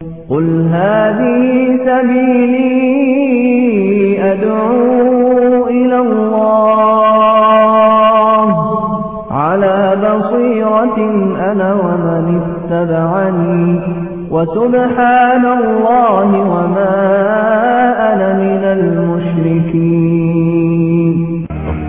قل هذه سبيلي أدعو إلى الله على بصيرة أنا ومن اتبعني وسبحان الله وما أنا من المشركين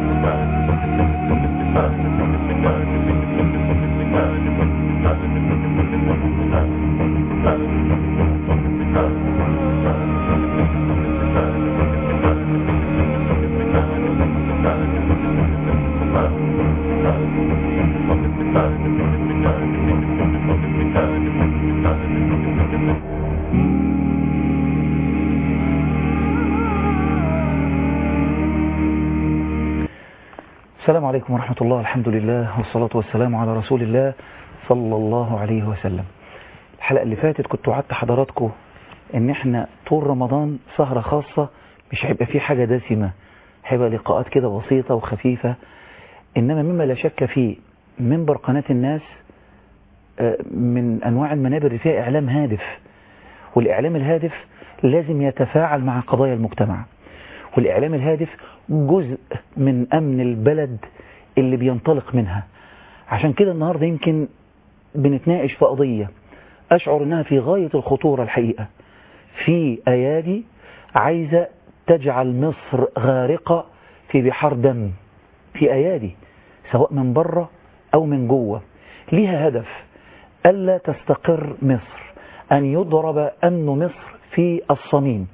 السلام عليكم ورحمة الله الحمد لله والصلاة والسلام على رسول الله صلى الله عليه وسلم الحلقة اللي فاتت كنت وعدت حضراتكم ان احنا طول رمضان سهرة خاصة مش هيبقى فيه حاجة دسمة هيبقى لقاءات كده بسيطة وخفيفة انما مما لا شك فيه منبر قناة الناس من انواع المنابر اللي فيها اعلام هادف والاعلام الهادف لازم يتفاعل مع قضايا المجتمع والإعلام الهادف جزء من أمن البلد اللي بينطلق منها عشان كده النهاردة يمكن بنتناقش في قضية أشعر أنها في غاية الخطورة الحقيقة في أيادي عايزة تجعل مصر غارقة في بحار دم في أيادي سواء من بره أو من جوه ليها هدف ألا تستقر مصر أن يضرب أمن مصر في الصميم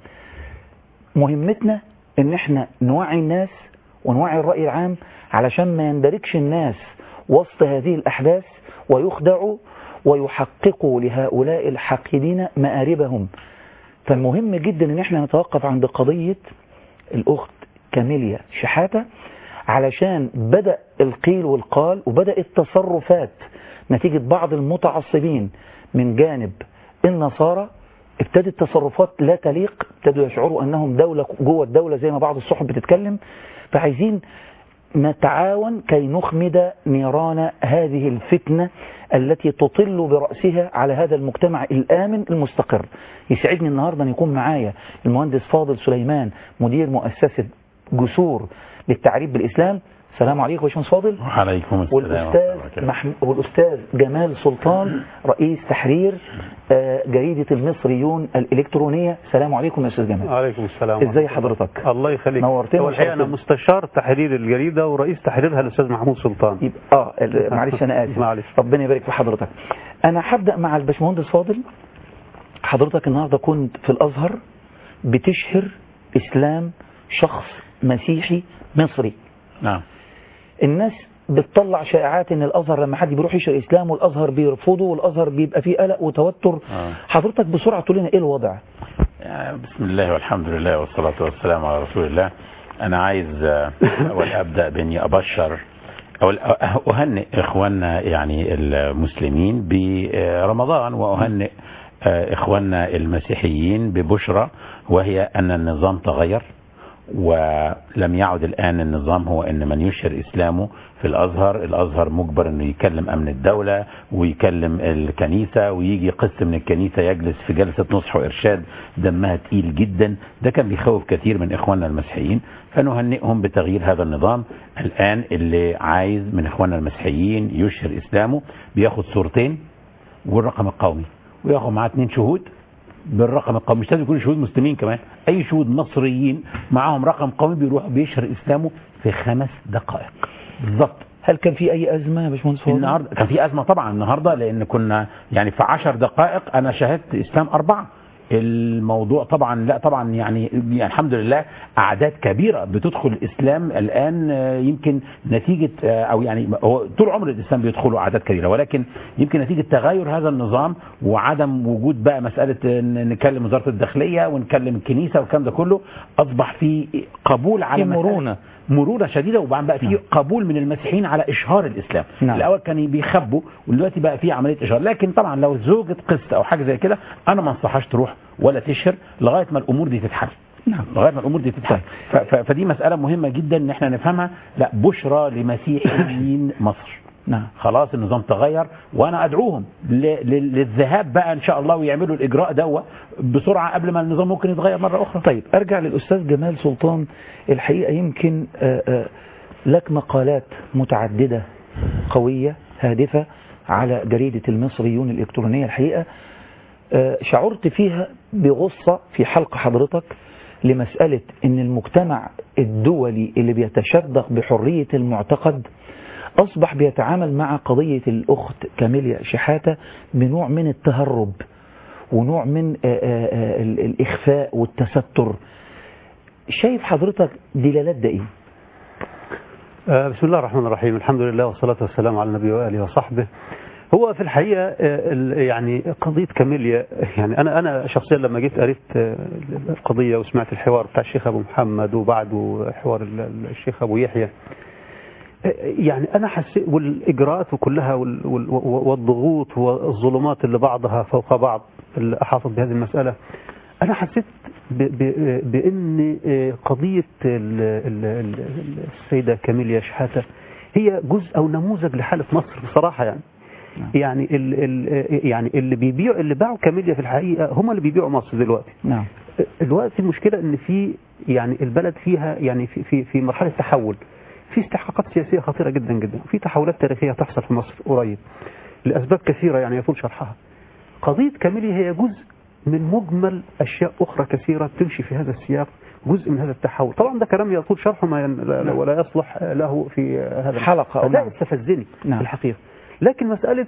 مهمتنا ان احنا نوعي الناس ونوعي الرأي العام علشان ما يندركش الناس وسط هذه الأحداث ويخدعوا ويحققوا لهؤلاء الحاقدين مآربهم فالمهم جدا ان احنا نتوقف عند قضية الأخت كاميليا شحاتة علشان بدأ القيل والقال وبدأ التصرفات نتيجة بعض المتعصبين من جانب النصارى ابتدت تصرفات لا تليق ابتدوا يشعروا أنهم دولة جوه الدولة زي ما بعض الصحف بتتكلم فعايزين نتعاون كي نخمد نيران هذه الفتنة التي تطل برأسها على هذا المجتمع الآمن المستقر يسعدني النهاردة أن يكون معايا المهندس فاضل سليمان مدير مؤسسة جسور للتعريف بالإسلام السلام عليكم يا باشمهندس فاضل وعليكم السلام والأستاذ, محم... والأستاذ جمال سلطان رئيس تحرير جريدة المصريون الإلكترونية السلام عليكم يا أستاذ جمال عليكم السلام إزاي حضرتك الله يخليك نورتنا هو الحقيقة أنا مستشار تحرير الجريدة ورئيس تحريرها الأستاذ محمود سلطان يبقى اه معلش أنا آسف معلش ربنا يبارك في حضرتك أنا هبدأ مع الباشمهندس فاضل حضرتك النهاردة كنت في الأزهر بتشهر إسلام شخص مسيحي مصري نعم الناس بتطلع شائعات ان الازهر لما حد بيروح يشهر اسلام والازهر بيرفضه والازهر بيبقى فيه قلق وتوتر آه. حضرتك بسرعه تقول لنا ايه الوضع بسم الله والحمد لله والصلاة والسلام على رسول الله أنا عايز أول أبدأ بإني أبشر أو أهنئ إخواننا يعني المسلمين برمضان وأهنئ إخواننا المسيحيين ببشرى وهي أن النظام تغير ولم يعد الآن النظام هو أن من يشهر إسلامه في الأزهر الأزهر مجبر أنه يكلم أمن الدولة ويكلم الكنيسة ويجي قسم من الكنيسة يجلس في جلسة نصح وإرشاد دمها تقيل جدا ده كان بيخوف كثير من إخواننا المسيحيين فنهنئهم بتغيير هذا النظام الآن اللي عايز من إخواننا المسيحيين يشهر إسلامه بياخد صورتين والرقم القومي وياخد معاه اثنين شهود بالرقم القومي مش لازم يكونوا شهود مسلمين كمان اي شهود مصريين معاهم رقم قومي بيروح بيشهر اسلامه في خمس دقائق بالظبط هل كان في اي ازمه يا باشمهندس فاضل النهارده كان في ازمه طبعا النهارده لان كنا يعني في 10 دقائق انا شاهدت اسلام اربعه الموضوع طبعا لا طبعا يعني, يعني الحمد لله اعداد كبيره بتدخل الاسلام الان يمكن نتيجه او يعني هو طول عمر الاسلام بيدخلوا اعداد كبيره ولكن يمكن نتيجه تغير هذا النظام وعدم وجود بقى مساله نكلم وزاره الداخليه ونكلم الكنيسه والكلام ده كله اصبح في قبول على في مرونه مرونه شديده وبعد بقى في قبول من المسيحيين على اشهار الاسلام نعم. الاول كانوا بيخبوا ودلوقتي بقى في عمليه اشهار لكن طبعا لو زوجة قسط او حاجه زي كده انا ما انصحهاش تروح ولا تشهر لغايه ما الامور دي تتحل نعم لغايه ما الامور دي تتحل ف- ف- فدي مساله مهمه جدا ان احنا نفهمها لا بشرى لمسيحيين مصر نعم. خلاص النظام تغير وانا ادعوهم ل- ل- للذهاب بقى ان شاء الله ويعملوا الاجراء دوا بسرعه قبل ما النظام ممكن يتغير مره اخرى طيب ارجع للاستاذ جمال سلطان الحقيقه يمكن آه، آه، لك مقالات متعدده قويه هادفه على جريده المصريون الالكترونيه الحقيقه آه، شعرت فيها بغصه في حلقه حضرتك لمساله ان المجتمع الدولي اللي بيتشدق بحريه المعتقد اصبح بيتعامل مع قضيه الاخت كاميليا شحاته بنوع من التهرب ونوع من آه، آه، آه، ال- الإخفاء والتستر شايف حضرتك دلالات ده إيه؟ آه، بسم الله الرحمن الرحيم الحمد لله والصلاة والسلام على النبي وآله وصحبه هو في الحقيقة آه، ال- يعني قضية كاميليا يعني أنا أنا شخصيا لما جيت قريت آه، القضية وسمعت الحوار بتاع الشيخ أبو محمد وبعده حوار ال- ال- الشيخ أبو يحيى آه، يعني أنا حسيت والإجراءات كلها وال- وال- والضغوط والظلمات اللي بعضها فوق بعض اللي أحاطت بهذه المسألة أنا حسيت ب- ب- بأن آه، قضية ال- ال- ال- السيدة كاميليا شحاتة هي جزء أو نموذج لحالة مصر بصراحة يعني يعني ال ال يعني اللي بيبيعوا اللي باعوا كاميليا في الحقيقة هم اللي بيبيعوا مصر دلوقتي نعم دلوقتي المشكلة ان في يعني البلد فيها يعني في في في مرحلة تحول في استحقاقات سياسية خطيرة جدا جدا في تحولات تاريخية تحصل في مصر قريب لأسباب كثيرة يعني يطول شرحها قضية كاميليا هي جزء من مجمل أشياء أخرى كثيرة تمشي في هذا السياق جزء من هذا التحول طبعا ده كلام يطول شرحه ما ين... لا- ولا يصلح له في هذا حلقة أو فده نعم. استفزني نعم. في الحقيقة لكن مسألة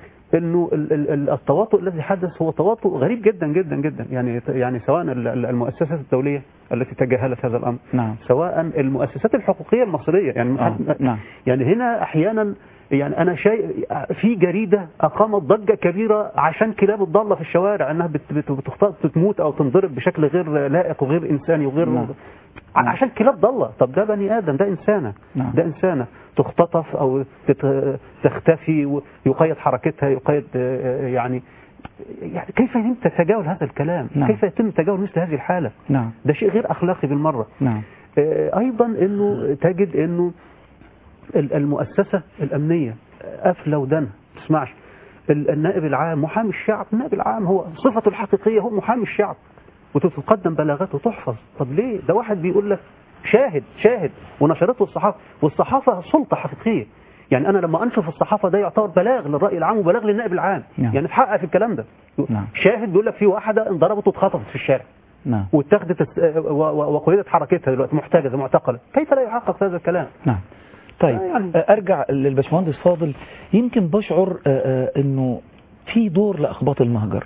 انه ال- ال- ال- التواطؤ الذي حدث هو تواطؤ غريب جدا جدا جدا يعني يعني سواء ال- ال- المؤسسات الدوليه التي تجاهلت هذا الامر نعم سواء المؤسسات الحقوقيه المصريه يعني آه، نعم. يعني هنا احيانا يعني انا شيء في جريده اقامت ضجه كبيره عشان كلاب الضاله في الشوارع انها بت- بت- بتخطئ تموت او تنضرب بشكل غير لائق وغير انساني وغير نعم. ع- عشان كلاب ضاله طب ده بني ادم ده انسانه نعم. ده انسانه تختطف او تت- تختفي ويقيد حركتها يقيد آه، يعني يعني كيف يتم تجاهل هذا الكلام نعم. كيف يتم تجاهل مثل هذه الحاله نعم ده شيء غير اخلاقي بالمره نعم آه، ايضا انه تجد انه ال- المؤسسه الامنيه قافله ودانها ما تسمعش ال- النائب العام محامي الشعب النائب العام هو صفته الحقيقيه هو محامي الشعب وتتقدم بلاغات وتحفظ طب ليه ده واحد بيقول لك شاهد شاهد ونشرته الصحافه والصحافه سلطه حقيقيه يعني انا لما انشر في الصحافه ده يعتبر بلاغ للراي العام وبلاغ للنائب العام نعم. يعني تحقق في الكلام ده نعم. شاهد بيقول لك في واحده انضربت واتخطفت في الشارع نعم واتخذت الس- و- و- وقيدت حركتها دلوقتي محتجزه معتقله كيف لا يحقق هذا الكلام نعم طيب آه، يعني- آه، ارجع للباشمهندس فاضل يمكن بشعر آه، آه، انه في دور لاخباط المهجر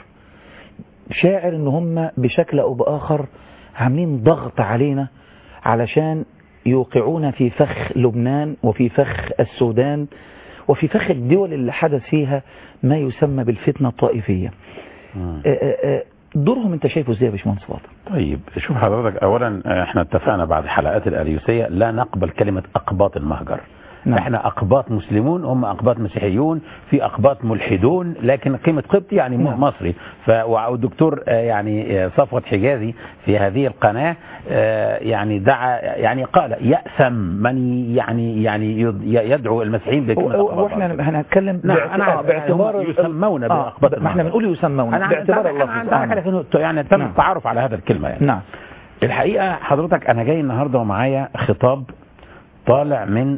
شاعر ان هم بشكل او باخر عاملين ضغط علينا علشان يوقعونا في فخ لبنان وفي فخ السودان وفي فخ الدول اللي حدث فيها ما يسمى بالفتنة الطائفية مم. آه، آه، آه، دورهم انت شايفه ازاي يا باشمهندس فاضل طيب شوف حضرتك اولا آه، احنا اتفقنا بعد حلقات الاريوسيه لا نقبل كلمه اقباط المهجر نعم. احنا اقباط مسلمون هم اقباط مسيحيون في اقباط ملحدون لكن قيمه قبطي يعني م- نعم. مصري ف والدكتور آه، يعني آه، صفوت حجازي في هذه القناه آه، يعني دعا يعني قال ياثم من يعني يعني يد- يدعو المسيحيين بكلمه هو أقباط احنا المهجر. هنتكلم نعم، باعت- أنا عارف. آه، باعتبار هم يسمون آه، بأقباط ما احنا المهجر. بنقول يسمون انا باعتبار انا اللفظ انا عارف آه. إنه يعني تم نعم. التعرف على هذا الكلمه يعني نعم الحقيقة حضرتك أنا جاي النهاردة ومعايا خطاب طالع من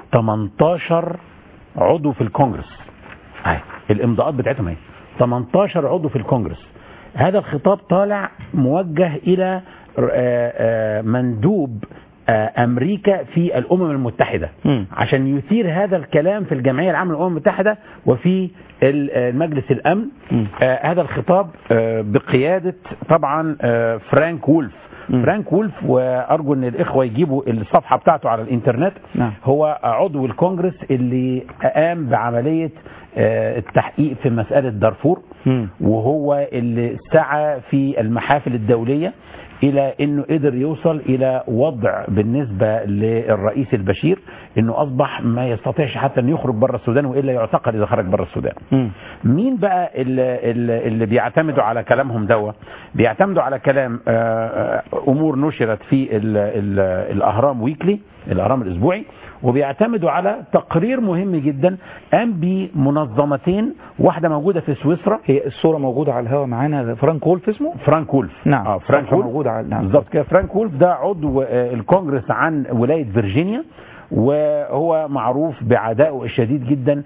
18 عضو في الكونجرس هاي الإمضاءات بتاعتهم اهي 18 عضو في الكونجرس هذا الخطاب طالع موجه إلى آه، آه، مندوب آه، أمريكا في الأمم المتحدة مم. عشان يثير هذا الكلام في الجمعية العامة للأمم المتحدة وفي ال- آه، مجلس الأمن مم. آه، هذا الخطاب آه، بقيادة طبعا آه، فرانك وولف مم. فرانك وولف وارجو ان الاخوه يجيبوا الصفحه بتاعته على الانترنت نعم. هو عضو الكونجرس اللي قام بعمليه آه، التحقيق في مساله دارفور مم. وهو اللي سعى في المحافل الدوليه الى انه قدر يوصل الى وضع بالنسبه للرئيس البشير انه اصبح ما يستطيعش حتى ان يخرج بره السودان والا يعتقل اذا خرج بره السودان مم. مين بقى اللي, اللي اللي بيعتمدوا على كلامهم دوا بيعتمدوا على كلام آه، آه، امور نشرت في ال ال الاهرام ويكلي الاهرام الاسبوعي وبيعتمدوا على تقرير مهم جدا قام بمنظمتين واحده موجوده في سويسرا هي الصورة موجودة على الهواء معانا فرانك وولف اسمه فرانك وولف نعم. اه فرانك صفحة وولف موجودة على- نعم. بالظبط كده فرانك وولف ده عضو آه، الكونجرس عن ولايه فيرجينيا وهو معروف بعدائه الشديد جدا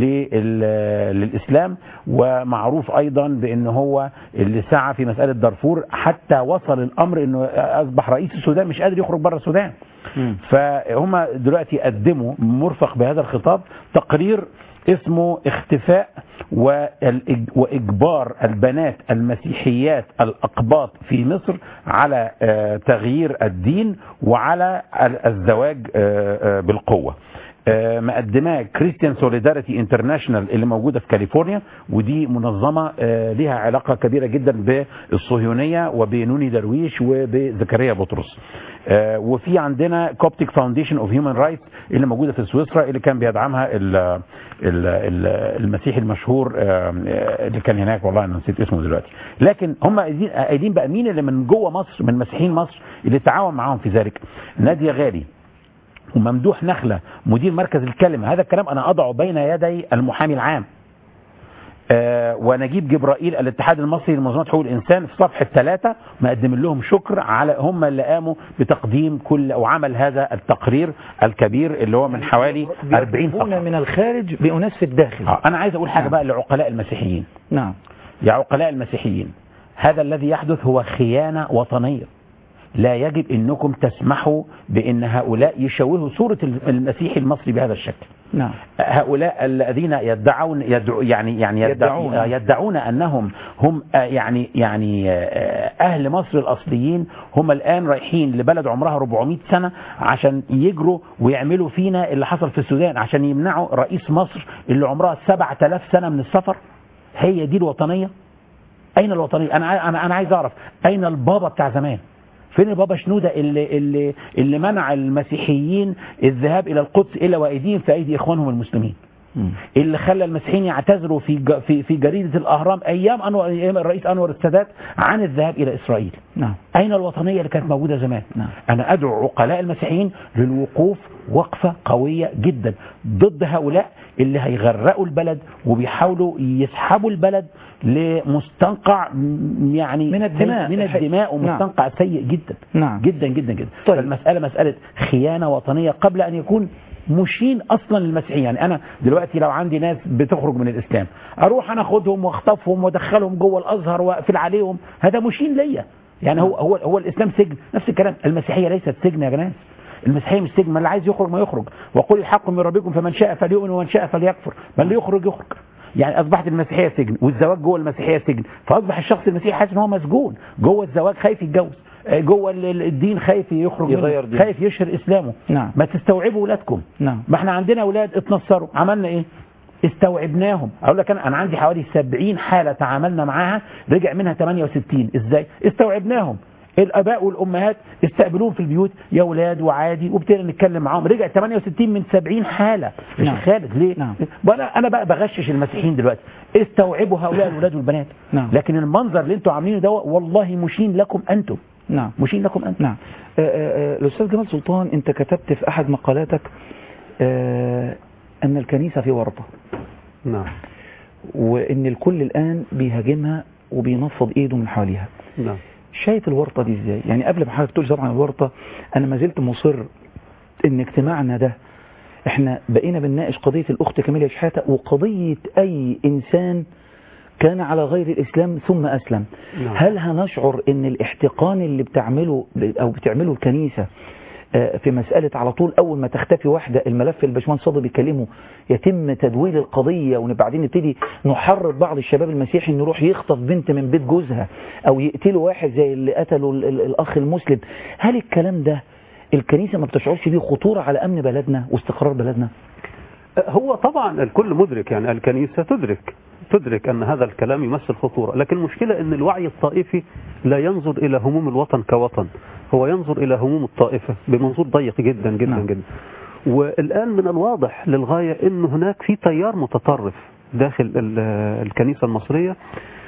لل- للاسلام ومعروف ايضا بان هو اللي سعى في مساله دارفور حتى وصل الامر انه اصبح رئيس السودان مش قادر يخرج بره السودان مم. فهم دلوقتي قدموا مرفق بهذا الخطاب تقرير اسمه اختفاء والإج- وإجبار البنات المسيحيات الأقباط في مصر على آه، تغيير الدين وعلى ال- الزواج آه، آه، بالقوة آه، مقدماه كريستيان سوليداريتي انترناشونال اللي موجوده في كاليفورنيا ودي منظمه آه، ليها علاقه كبيره جدا بالصهيونيه وبنوني درويش وبزكريا بطرس آه، وفي عندنا كوبتيك فاونديشن اوف هيومن رايتس اللي موجوده في سويسرا اللي كان بيدعمها ال ال ال المسيحي المشهور آه، آه، اللي كان هناك والله انا نسيت اسمه دلوقتي لكن هم قايلين قايلين بقى مين اللي من جوه مصر من مسيحيين مصر اللي تعاون معاهم في ذلك ناديه غالي وممدوح نخلة مدير مركز الكلمة هذا الكلام أنا أضعه بين يدي المحامي العام آه ونجيب جبرائيل الاتحاد المصري لمنظمات حقوق الإنسان في صفحة ثلاثة مقدم لهم شكر على هم اللي قاموا بتقديم كل أو عمل هذا التقرير الكبير اللي هو من حوالي 40 بيقربون صفحة من الخارج بأناس في الداخل آه أنا عايز أقول حاجة نعم. بقى لعقلاء المسيحيين نعم يا عقلاء المسيحيين هذا الذي يحدث هو خيانة وطنية لا يجب انكم تسمحوا بان هؤلاء يشوهوا صورة المسيحي المصري بهذا الشكل نعم هؤلاء الذين يدعون يدعو يعني يعني يدعون. يدعون, يدعون انهم هم آه، يعني يعني آه، اهل مصر الاصليين هم الان رايحين لبلد عمرها 400 سنه عشان يجروا ويعملوا فينا اللي حصل في السودان عشان يمنعوا رئيس مصر اللي عمرها 7000 سنه من السفر هي دي الوطنيه اين الوطنيه انا عاي- انا انا عايز اعرف اين البابا بتاع زمان فين البابا شنودة اللي, اللي, اللي منع المسيحيين الذهاب إلى القدس إلا وأيديهم في أيدي إخوانهم المسلمين مم. اللي خلى المسيحيين يعتذروا في ج- في في جريدة الأهرام أيام أنور أيام الرئيس أنور السادات عن الذهاب إلى إسرائيل نعم أين الوطنية اللي كانت موجودة زمان نعم. أنا أدعو عقلاء المسيحيين للوقوف وقفة قوية جدا ضد هؤلاء اللي هيغرقوا البلد وبيحاولوا يسحبوا البلد لمستنقع م- يعني من الدماء. من الدماء نعم. ومستنقع سيء جدا نعم. جدا جدا جدا طيب. فالمسألة مسألة خيانة وطنية قبل أن يكون مشين اصلا للمسيحيين يعني انا دلوقتي لو عندي ناس بتخرج من الاسلام اروح انا اخدهم واخطفهم وادخلهم جوه الازهر واقفل عليهم هذا مشين ليا يعني هو هو هو الاسلام سجن نفس الكلام المسيحيه ليست سجن يا جماعه المسيحيه مش سجن ما اللي عايز يخرج ما يخرج وقل الحق من ربكم فمن شاء فليؤمن ومن شاء فليكفر من اللي يخرج يخرج يعني اصبحت المسيحيه سجن والزواج جوه المسيحيه سجن فاصبح الشخص المسيحي حاسس ان هو مسجون جوه الزواج خايف يتجوز آه، جوه ال- ال- الدين خايف يخرج منه، يغير دينه. خايف يشهر اسلامه نعم. ما تستوعبوا اولادكم نعم. ما احنا عندنا اولاد اتنصروا عملنا ايه استوعبناهم اقول لك انا انا عندي حوالي 70 حاله تعاملنا معاها رجع منها 68 ازاي استوعبناهم الاباء والامهات استقبلوهم في البيوت يا اولاد وعادي وابتدينا نتكلم معاهم رجع 68 من 70 حاله مش نعم. خالد ليه نعم. وانا انا بقى بغشش المسيحيين دلوقتي استوعبوا هؤلاء الاولاد والبنات نعم. لكن المنظر اللي انتوا عاملينه ده والله مشين لكم انتم نعم مشين لكم انتم نعم آه، آه، آه، الأستاذ جمال سلطان أنت كتبت في أحد مقالاتك آه، أن الكنيسة في ورطة نعم وأن الكل الآن بيهاجمها وبينفض إيده من حواليها نعم شايف الورطة دي إزاي يعني قبل ما حضرتك تقول طبعا الورطة أنا ما زلت مصر أن اجتماعنا ده احنا بقينا بنناقش قضية الأخت كاميليا شحاتة وقضية أي إنسان كان على غير الإسلام ثم أسلم نعم. هل هنشعر أن الاحتقان اللي بتعمله أو بتعمله الكنيسة آه، في مسألة على طول أول ما تختفي واحدة الملف اللي الباشمهندس صادق بيكلمه يتم تدويل القضية وبعدين نبتدي نحرض بعض الشباب المسيحي انه يروح يخطف بنت من بيت جوزها أو يقتلوا واحد زي اللي قتلوا ال- ال- الأخ المسلم هل الكلام ده الكنيسة ما بتشعرش بيه خطورة على أمن بلدنا واستقرار بلدنا؟ هو طبعا الكل مدرك يعني الكنيسة تدرك تدرك أن هذا الكلام يمثل خطورة لكن المشكلة أن الوعي الطائفي لا ينظر إلى هموم الوطن كوطن هو ينظر إلى هموم الطائفة بمنظور ضيق جدا جدا نعم. نعم. جدا والآن من الواضح للغاية أن هناك في تيار متطرف داخل ال- الكنيسة المصرية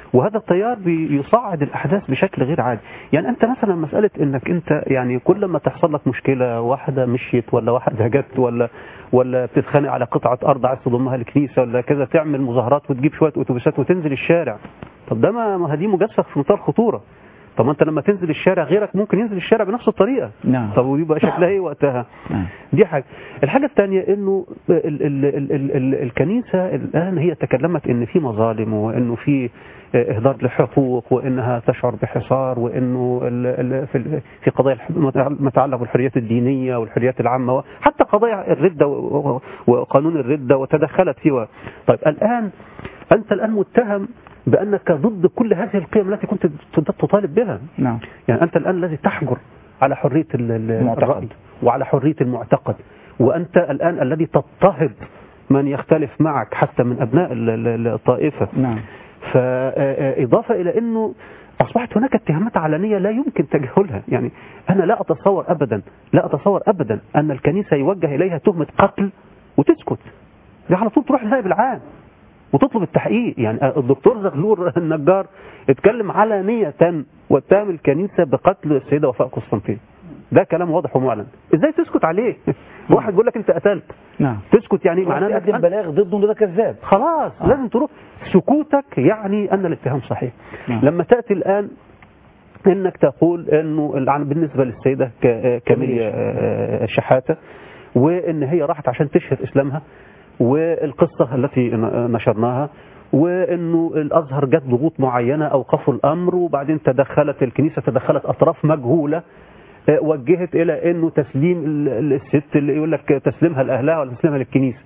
وهذا التيار بيصعد الاحداث بشكل غير عادي يعني انت مثلا مساله انك انت يعني كل ما تحصل لك مشكله واحده مشيت ولا واحده جت ولا ولا بتتخانق على قطعه ارض عايز تضمها لكنيسه ولا كذا تعمل مظاهرات وتجيب شويه اتوبيسات وتنزل الشارع طب ده ما ما دي مجازفه في منتهى الخطوره طب ما انت لما تنزل الشارع غيرك ممكن ينزل الشارع بنفس الطريقه نعم. طب ويبقى شكلها ايه وقتها نعم. دي حاجه الحاجه الثانيه انه ال ال ال ال ال الكنيسه الان هي تكلمت ان في مظالم وانه في اهدار لحقوق وانها تشعر بحصار وانه ال ال في ال- في قضايا الح- ما يتعلق بالحريات الدينيه والحريات العامه حتى قضايا الرده و- و- وقانون الرده وتدخلت فيه طيب الان انت الان متهم بانك ضد كل هذه القيم التي كنت تطالب بها نعم يعني أنت الآن الذي تحجر على حرية ال- ال- المعتقد. الرأي وعلى حرية المعتقد وأنت الآن الذي تضطهد من يختلف معك حتى من أبناء ال- ال- الطائفة نعم فإضافة إلى أنه أصبحت هناك اتهامات علنية لا يمكن تجاهلها يعني أنا لا أتصور أبدا لا أتصور أبدا أن الكنيسة يوجه إليها تهمة قتل وتسكت دي على طول تروح للنائب العام وتطلب التحقيق يعني الدكتور زغلول النجار اتكلم علانية واتهم الكنيسة بقتل السيدة وفاء قسطنطين ده كلام واضح ومعلن ازاي تسكت عليه واحد بيقول لك انت قتلت نعم تسكت يعني معناه معناه انك تقدم بلاغ ضده إنه ده كذاب خلاص آه. لازم تروح سكوتك يعني ان الاتهام صحيح نعم. لما تاتي الان انك تقول انه العن- بالنسبه للسيده ك- كاميليا آه، شحاته وان هي راحت عشان تشهر اسلامها والقصه التي ن- نشرناها وانه الازهر جت ضغوط معينه اوقفوا الامر وبعدين تدخلت الكنيسه تدخلت اطراف مجهوله آه، وجهت الى انه تسليم ال- ال- الست اللي يقول لك تسليمها لاهلها ولا تسليمها للكنيسه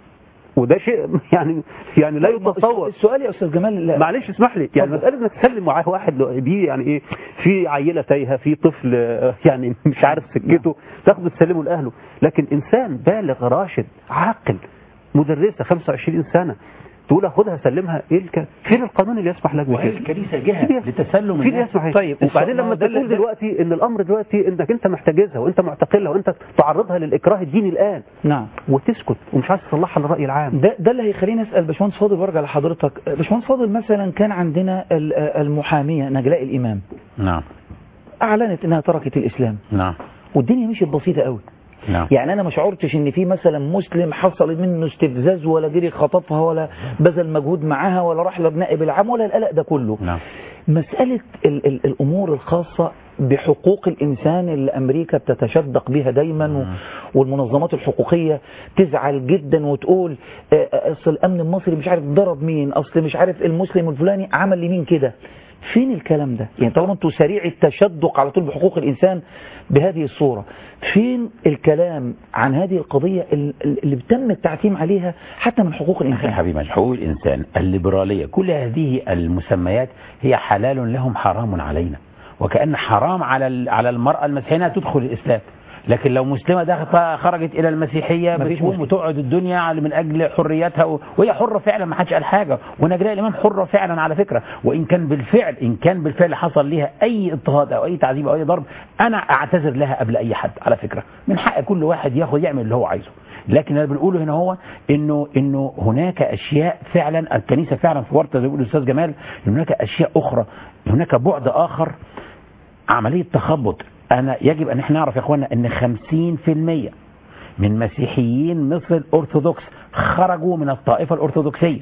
وده شيء يعني يعني لا يتصور السؤال يا أستاذ جمال لا. معلش اسمح لي يعني اتفضل. مسألة انك تسلم معاه واحد لو- دي يعني ايه في عيلة تايهة في طفل آه، يعني مش عارف سكته تاخده تسلمه لأهله لكن إنسان بالغ راشد عاقل مدرسة 25 سنة تقول خدها سلمها ايه الك... فين القانون اللي يسمح لك وهي بكده؟ الكنيسة جهة فين- لتسلم فين الناس يسمح طيب، وبعدين ما هو لما ده اللي- تقول ده- دلوقتي ان الامر دلوقتي انك انت محتجزها وانت معتقلها وانت تعرضها للاكراه الديني الان نعم وتسكت ومش عايز تصلحها للراي العام ده ده اللي هيخليني اسال باشمهندس فاضل وارجع لحضرتك باشمهندس فاضل مثلا كان عندنا ال- المحاميه نجلاء الامام نعم اعلنت انها تركت الاسلام نعم والدنيا مشيت بسيطه قوي نعم يعني انا ما شعرتش ان في مثلا مسلم حصل منه استفزاز ولا جري خطفها ولا بذل مجهود معاها ولا راح للنائب العام ولا القلق ده كله نعم مسألة ال ال الأمور الخاصة بحقوق الإنسان اللي أمريكا بتتشدق بها دايما و- والمنظمات الحقوقية تزعل جدا وتقول آه، آه، أصل الأمن المصري مش عارف ضرب مين أصل مش عارف المسلم الفلاني عمل لمين كده فين الكلام ده يعني طالما انتوا سريع التشدق على طول بحقوق الإنسان بهذه الصورة فين الكلام عن هذه القضية ال- ال- اللي بتم التعتيم عليها حتى من حقوق أخي الإنسان حبيبي حقوق الإنسان الليبرالية كل هذه المسميات هي حلال لهم حرام علينا وكأن حرام على ال- على المرأة المسيحية انها تدخل الإسلام لكن لو مسلمة دخلت خرجت إلى المسيحية مفيش بتقوم مشكلة. وتقعد الدنيا على- من أجل حريتها و- وهي حرة فعلا ما حدش قال حاجة ونجلاء الإمام حرة فعلا على فكرة وإن كان بالفعل إن كان بالفعل حصل لها أي اضطهاد أو أي تعذيب أو أي ضرب أنا أعتذر لها قبل أي حد على فكرة من حق كل واحد ياخد يعمل اللي هو عايزه لكن اللي بنقوله هنا هو انه انه هناك اشياء فعلا الكنيسه فعلا في ورطه زي ما بيقول الاستاذ جمال إن هناك اشياء اخرى هناك بعد اخر عمليه تخبط انا يجب ان احنا نعرف يا اخوانا ان 50% من مسيحيين مصر الارثوذكس خرجوا من الطائفه الارثوذكسيه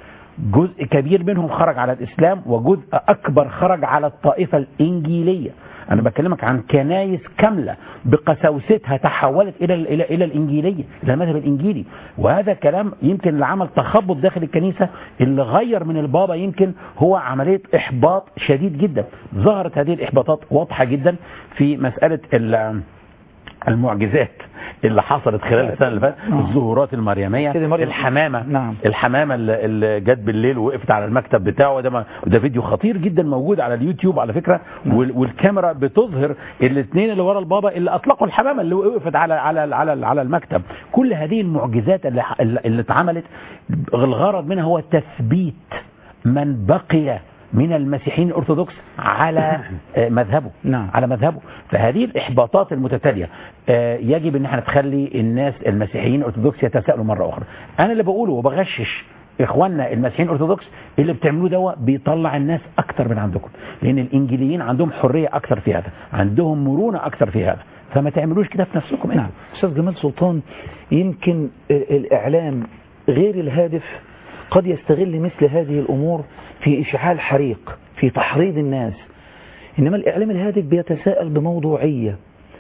جزء كبير منهم خرج على الإسلام وجزء أكبر خرج على الطائفة الإنجيلية أنا بكلمك عن كنايس كاملة بقساوستها تحولت إلى إلى إلى الإنجيلية إلى المذهب الإنجيلي وهذا كلام يمكن اللي عمل تخبط داخل الكنيسة اللي غير من البابا يمكن هو عملية إحباط شديد جدا ظهرت هذه الإحباطات واضحة جدا في مسألة ال- المعجزات اللي حصلت خلال السنه اللي فاتت نعم. الظهورات المريميه سيدة مريم. الحمامه نعم. الحمامه اللي- اللي جت بالليل وقفت على المكتب بتاعه ده ما- ده فيديو خطير جدا موجود على اليوتيوب على فكره وال- والكاميرا بتظهر الاثنين اللي ورا البابا اللي اطلقوا الحمامه اللي وقفت على على على على المكتب كل هذه المعجزات اللي ح- اللي اتعملت الغرض منها هو تثبيت من بقي من المسيحيين الارثوذكس على آه، مذهبه نعم. على مذهبه فهذه الاحباطات المتتاليه آه، يجب ان احنا نخلي الناس المسيحيين الارثوذكس يتساءلوا مره اخرى انا اللي بقوله وبغشش اخواننا المسيحيين الارثوذكس اللي بتعملوه ده بيطلع الناس اكتر من عندكم لان الانجيليين عندهم حريه اكتر في هذا عندهم مرونه اكتر في هذا فما تعملوش كده في نفسكم نعم أستاذ جمال سلطان يمكن ال- الإعلام غير الهادف قد يستغل مثل هذه الأمور في إشعال حريق في تحريض الناس إنما الإعلام الهادف بيتساءل بموضوعية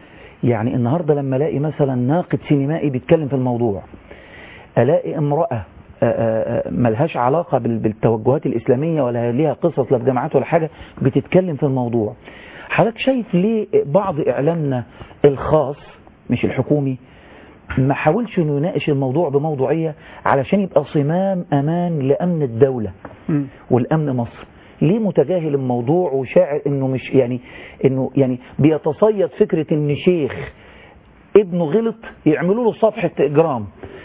يعني النهاردة لما ألاقي مثلا ناقد سينمائي بيتكلم في الموضوع ألاقي امرأة آه، آه، آه، ملهاش علاقة بال- بالتوجهات الإسلامية ولا ليها قصص لا في جامعات ولا حاجة بتتكلم في الموضوع حضرتك شايف ليه بعض إعلامنا الخاص مش الحكومي ما حاولش انه يناقش الموضوع بموضوعية علشان يبقى صمام أمان لأمن الدولة مم. والأمن مصر ليه متجاهل الموضوع وشاعر انه مش يعني انه يعني بيتصيد فكرة ان شيخ ابنه غلط يعملوا له صفحة اجرام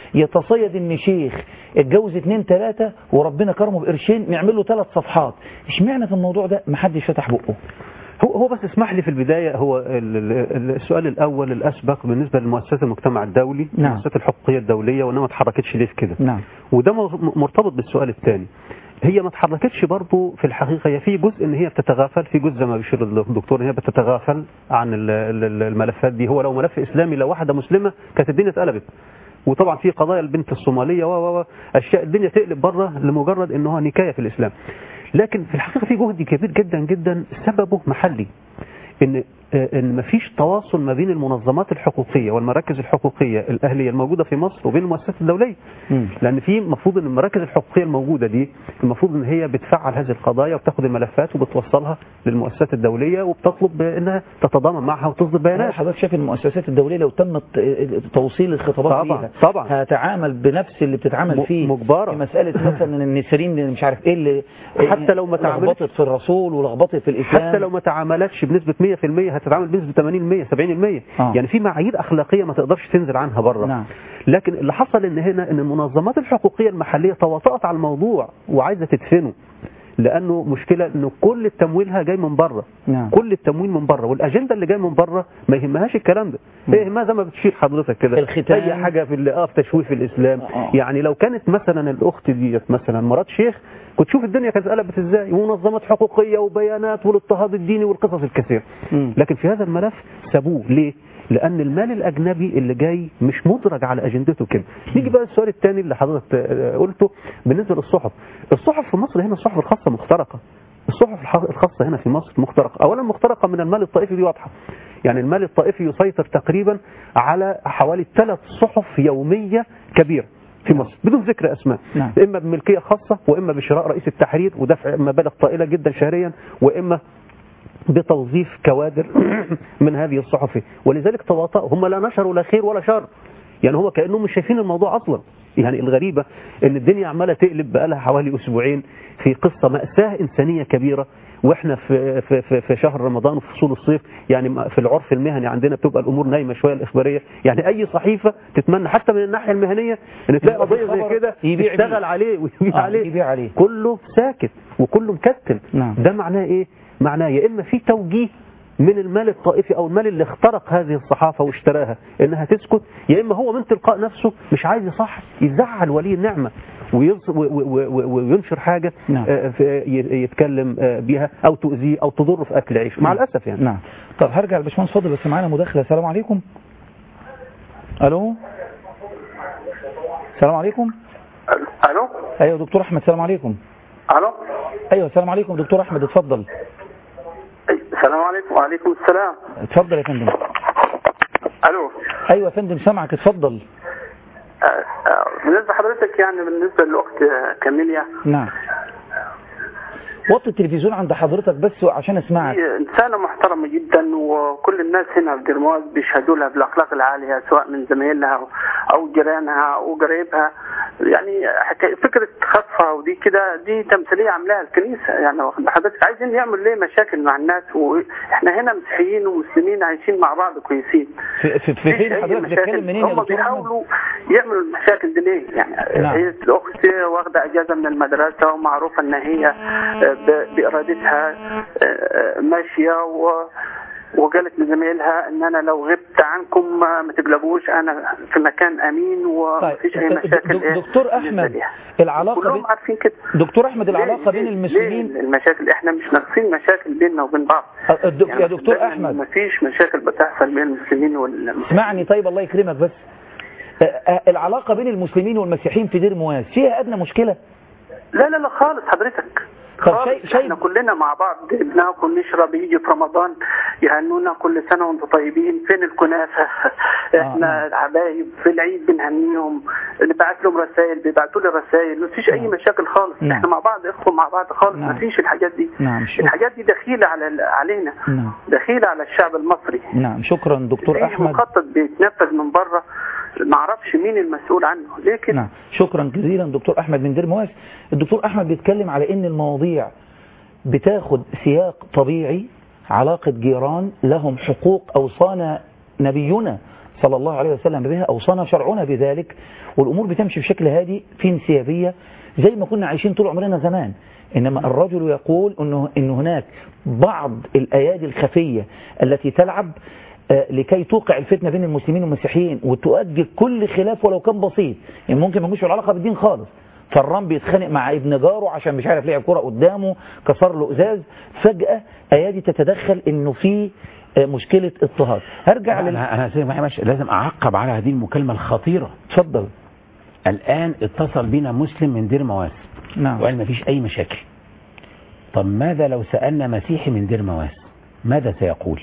يتصيد ان شيخ اتجوز اتنين تلاتة وربنا كرمه بقرشين نعمل له ثلاث صفحات اشمعنى في الموضوع ده محدش فتح بقه هو هو بس اسمح لي في البداية هو ال- ال- السؤال الأول الأسبق بالنسبة لمؤسسات المجتمع الدولي نعم. المؤسسات الحقوقية الدولية وإنها ما اتحركتش ليه في كده نعم وده م- مرتبط بالسؤال الثاني هي ما اتحركتش برضه في الحقيقة هي في جزء ان هي بتتغافل في جزء زي ما بيشير الدكتور ان هي بتتغافل عن ال- ال- الملفات دي هو لو ملف اسلامي لو واحدة مسلمة كانت الدنيا اتقلبت وطبعا في قضايا البنت الصومالية و و و اشياء الدنيا تقلب بره لمجرد ان هو نكاية في الاسلام لكن في الحقيقة في جهد كبير جدا جدا سببه محلي ان ان مفيش تواصل ما بين المنظمات الحقوقيه والمراكز الحقوقيه الاهليه الموجوده في مصر وبين المؤسسات الدوليه مم. لان في المفروض ان المراكز الحقوقيه الموجوده دي المفروض ان هي بتفعل هذه القضايا وبتاخد الملفات وبتوصلها للمؤسسات الدوليه وبتطلب انها تتضامن معها وتصدر هل بيانات حضرتك شايف المؤسسات الدولية لو تم الت- توصيل الخطابات طبعاً، ليها طبعاً. هتعامل بنفس اللي بتتعامل م- فيه مجبرة. في مسألة مثلا ان النسرين اللي مش عارف ايه اللي حتى لو ما تعاملتش- لخبطت في الرسول ولخبطت في الإسلام حتى لو ما تعاملتش بنسبه 100% هتتعامل بنسبه 80% 70% آه. يعني في معايير اخلاقيه ما تقدرش تنزل عنها بره نعم. لكن اللي حصل ان هنا ان المنظمات الحقوقيه المحليه تواطأت على الموضوع وعايزه تدفنه لانه مشكله انه كل تمويلها جاي من بره نعم. كل التمويل من بره والاجنده اللي جايه من بره ما يهمهاش الكلام ده هي يهمها زي ما بتشير حضرتك كده الختان. اي حاجه في اللي اه في تشويف الاسلام آه. يعني لو كانت مثلا الاخت ديت مثلا مرات شيخ كنت تشوف الدنيا كانت قلبت ازاي ومنظمات حقوقيه وبيانات والاضطهاد الديني والقصص الكثيره مم. لكن في هذا الملف سابوه ليه لان المال الاجنبي اللي جاي مش مدرج على اجندته كده نيجي بقى السؤال الثاني اللي حضرتك آه، قلته بالنسبه للصحف الصحف في مصر هنا الصحف الخاصه مخترقه الصحف الح- الخاصه هنا في مصر مخترقه اولا مخترقه من المال الطائفي دي واضحه يعني المال الطائفي يسيطر تقريبا على حوالي ثلاث صحف يوميه كبيره في مصر بدون ذكر اسماء نعم. اما بملكيه خاصه واما بشراء رئيس التحرير ودفع مبالغ طائله جدا شهريا واما بتوظيف كوادر من هذه الصحف ولذلك تواطؤوا هم لا نشروا لا خير ولا شر يعني هو كانهم مش شايفين الموضوع اصلا يعني الغريبه ان الدنيا عماله تقلب بقالها حوالي اسبوعين في قصه ماساه انسانيه كبيره واحنا في في في, في شهر رمضان وفي فصول الصيف يعني في العرف المهني عندنا بتبقى الامور نايمه شويه الاخباريه يعني اي صحيفه تتمنى حتى من الناحيه المهنيه ان تلاقي يبقى في قضيه زي خبر كده يبيع يشتغل بيه. عليه ويبيع آه، عليه يبيع عليه. كله ساكت وكله مكتم نعم. ده معناه ايه معناه يا اما في توجيه من المال الطائفي او المال اللي اخترق هذه الصحافه واشتراها انها تسكت يا اما هو من تلقاء نفسه مش عايز يصح يزعل ولي النعمه ويص- و- و- و- وينشر حاجه نعم. آه، في- ي- يتكلم آه، بيها او تؤذيه او تضره في اكل عيشه مع الاسف يعني نعم طب هرجع لباشمهندس فاضل بس معانا مداخلة السلام عليكم الو السلام عليكم الو ايوه دكتور احمد السلام عليكم الو ايوه السلام عليكم دكتور احمد اتفضل السلام عليكم وعليكم السلام اتفضل يا فندم الو ايوه يا فندم سامعك اتفضل آه، آه، بالنسبه لحضرتك يعني بالنسبه للاخت آه، كاميليا نعم وطي التلفزيون عند حضرتك بس عشان اسمعك هي انسانه محترمه جدا وكل الناس هنا في جرموز بيشهدوا لها بالاخلاق العاليه سواء من زمايلها او جيرانها او قرايبها يعني حكا- فكره خطفها ودي كده دي تمثيليه عاملاها الكنيسه يعني واخد حضرتك عايزين يعمل ليه مشاكل مع الناس واحنا هنا مسيحيين ومسلمين عايشين مع بعض كويسين في, في, في مفيش فين أي حضرتك مشاكل. بتتكلم منين يا هم دكتور احمد بيحاولوا يعملوا المشاكل دي ليه يعني نعم. هي الاخت واخده اجازه من المدرسه ومعروفه ان هي آه، ب- بارادتها آه، آه، ماشيه و وقالت لزميلها ان انا لو غبت عنكم ما ما تقلقوش انا في مكان امين طيب ومفيش اي مشاكل دك- إيه دكتور بالنسبة احمد ليها. العلاقه بين كلهم عارفين كده دكتور احمد ليه- العلاقه بين ليه- المسلمين ليه المشاكل احنا مش ناقصين مشاكل بيننا وبين بعض الدك- يعني يا دكتور صدقني احمد ما فيش مشاكل بتحصل بين المسلمين والمسلمين اسمعني طيب الله يكرمك بس آه، آه، العلاقه بين المسلمين والمسيحيين في دير مواس فيها ادنى مشكله لا لا لا خالص حضرتك طب خالص شيء- شيء- احنا كلنا مع بعض بناكل نشرب يجي في رمضان يهنونا كل سنه وانتم طيبين فين الكنافه احنا الحبايب في العيد بنهنيهم نبعت لهم رسائل بيبعتوا لي رسائل مفيش اي نعم. مشاكل خالص نعم. احنا مع بعض اخوه مع بعض خالص نعم. مفيش الحاجات دي نعم شكرا الحاجات دي دخيله على علينا نعم دخيله على الشعب المصري نعم شكرا دكتور في احمد مخطط بيتنفذ من بره ما اعرفش مين المسؤول عنه ليه كده نعم شكرا جزيلا دكتور احمد من دير مواس الدكتور احمد بيتكلم على ان المواضيع بتاخد سياق طبيعي علاقة جيران لهم حقوق أوصانا نبينا صلى الله عليه وسلم بها أوصانا شرعنا بذلك والأمور بتمشي بشكل هادي في انسيابية زي ما كنا عايشين طول عمرنا زمان إنما الرجل يقول إنه, إن هناك بعض الأيادي الخفية التي تلعب آه، لكي توقع الفتنة بين المسلمين والمسيحيين وتؤدي كل خلاف ولو كان بسيط يعني ممكن ما يكونش له علاقة بالدين خالص فران بيتخانق مع ابن جاره عشان مش عارف لعب كرة قدامه كسر له ازاز فجأة ايادي تتدخل انه في آه، مشكلة اضطهاد هرجع لل انا انا سيد محمد ماشي، لازم اعقب على هذه المكالمه الخطيره اتفضل الان اتصل بنا مسلم من دير مواس نعم وقال ما فيش اي مشاكل طب ماذا لو سالنا مسيحي من دير مواس ماذا سيقول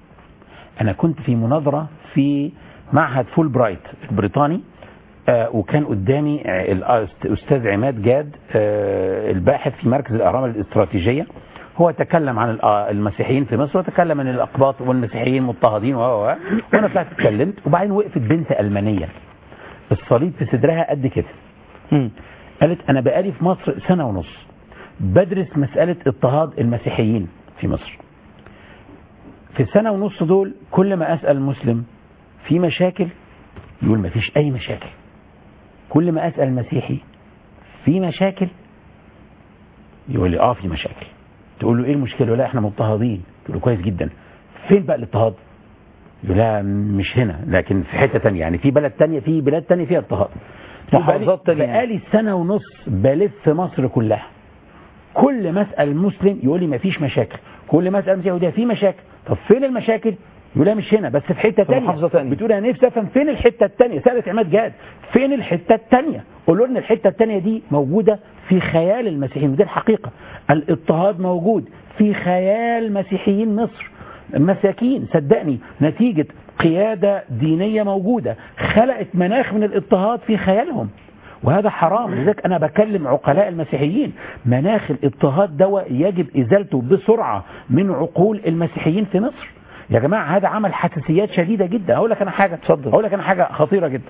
انا كنت في مناظره في معهد فول برايت البريطاني آه وكان قدامي آه، الاستاذ عماد جاد آه الباحث في مركز الاهرام الاستراتيجيه هو تكلم عن الأ- المسيحيين في مصر وتكلم عن الاقباط والمسيحيين مضطهدين و و- و. وانا طلعت اتكلمت وبعدين وقفت بنت المانيه الصليب في صدرها قد كده مم. قالت انا بقالي في مصر سنة ونص بدرس مسألة اضطهاد المسيحيين في مصر في السنة ونص دول كل ما اسأل مسلم في مشاكل يقول ما فيش اي مشاكل كل ما اسأل مسيحي في مشاكل يقول لي اه في مشاكل تقول له ايه المشكلة يقول لا احنا مضطهدين تقول له كويس جدا فين بقى الاضطهاد يقول لا مش هنا لكن في حتة تانية يعني في بلد تانية في بلاد تانية فيها اضطهاد محافظات تانية. بقالي سنة ونص بلف مصر كلها كل ما اسال مسلم يقول لي مفيش مشاكل كل ما اسال مسيحي يقول لي في مشاكل طب فين المشاكل يقول لي مش هنا بس في حته ثانيه محافظة تانية. بتقول انا نفسي افهم فين الحته الثانيه سالت عماد جاد فين الحته الثانيه قولوا لنا الحته الثانيه دي موجوده في خيال المسيحيين دي الحقيقه الاضطهاد موجود في خيال مسيحيين مصر مساكين صدقني نتيجة قيادة دينية موجودة خلقت مناخ من الاضطهاد في خيالهم وهذا حرام لذلك أنا بكلم عقلاء المسيحيين مناخ الاضطهاد دواء يجب إزالته بسرعة من عقول المسيحيين في مصر يا جماعة هذا عمل حساسيات شديدة جدا أقول لك أنا حاجة اتفضل أقول لك أنا حاجة خطيرة جدا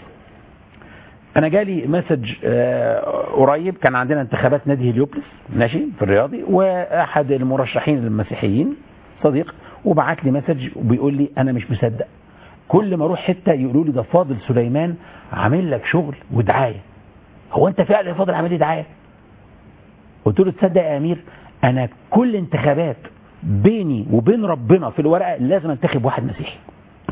انا جالي مسج آه، قريب كان عندنا انتخابات نادي هليوبلس ماشي في الرياضي واحد المرشحين المسيحيين صديق وبعت لي مسج وبيقول لي انا مش مصدق كل ما اروح حته يقولوا لي ده فاضل سليمان عامل لك شغل ودعايه هو انت فعلا يا فاضل عامل لي دعايه قلت له تصدق يا امير انا كل انتخابات بيني وبين ربنا في الورقه لازم انتخب واحد مسيحي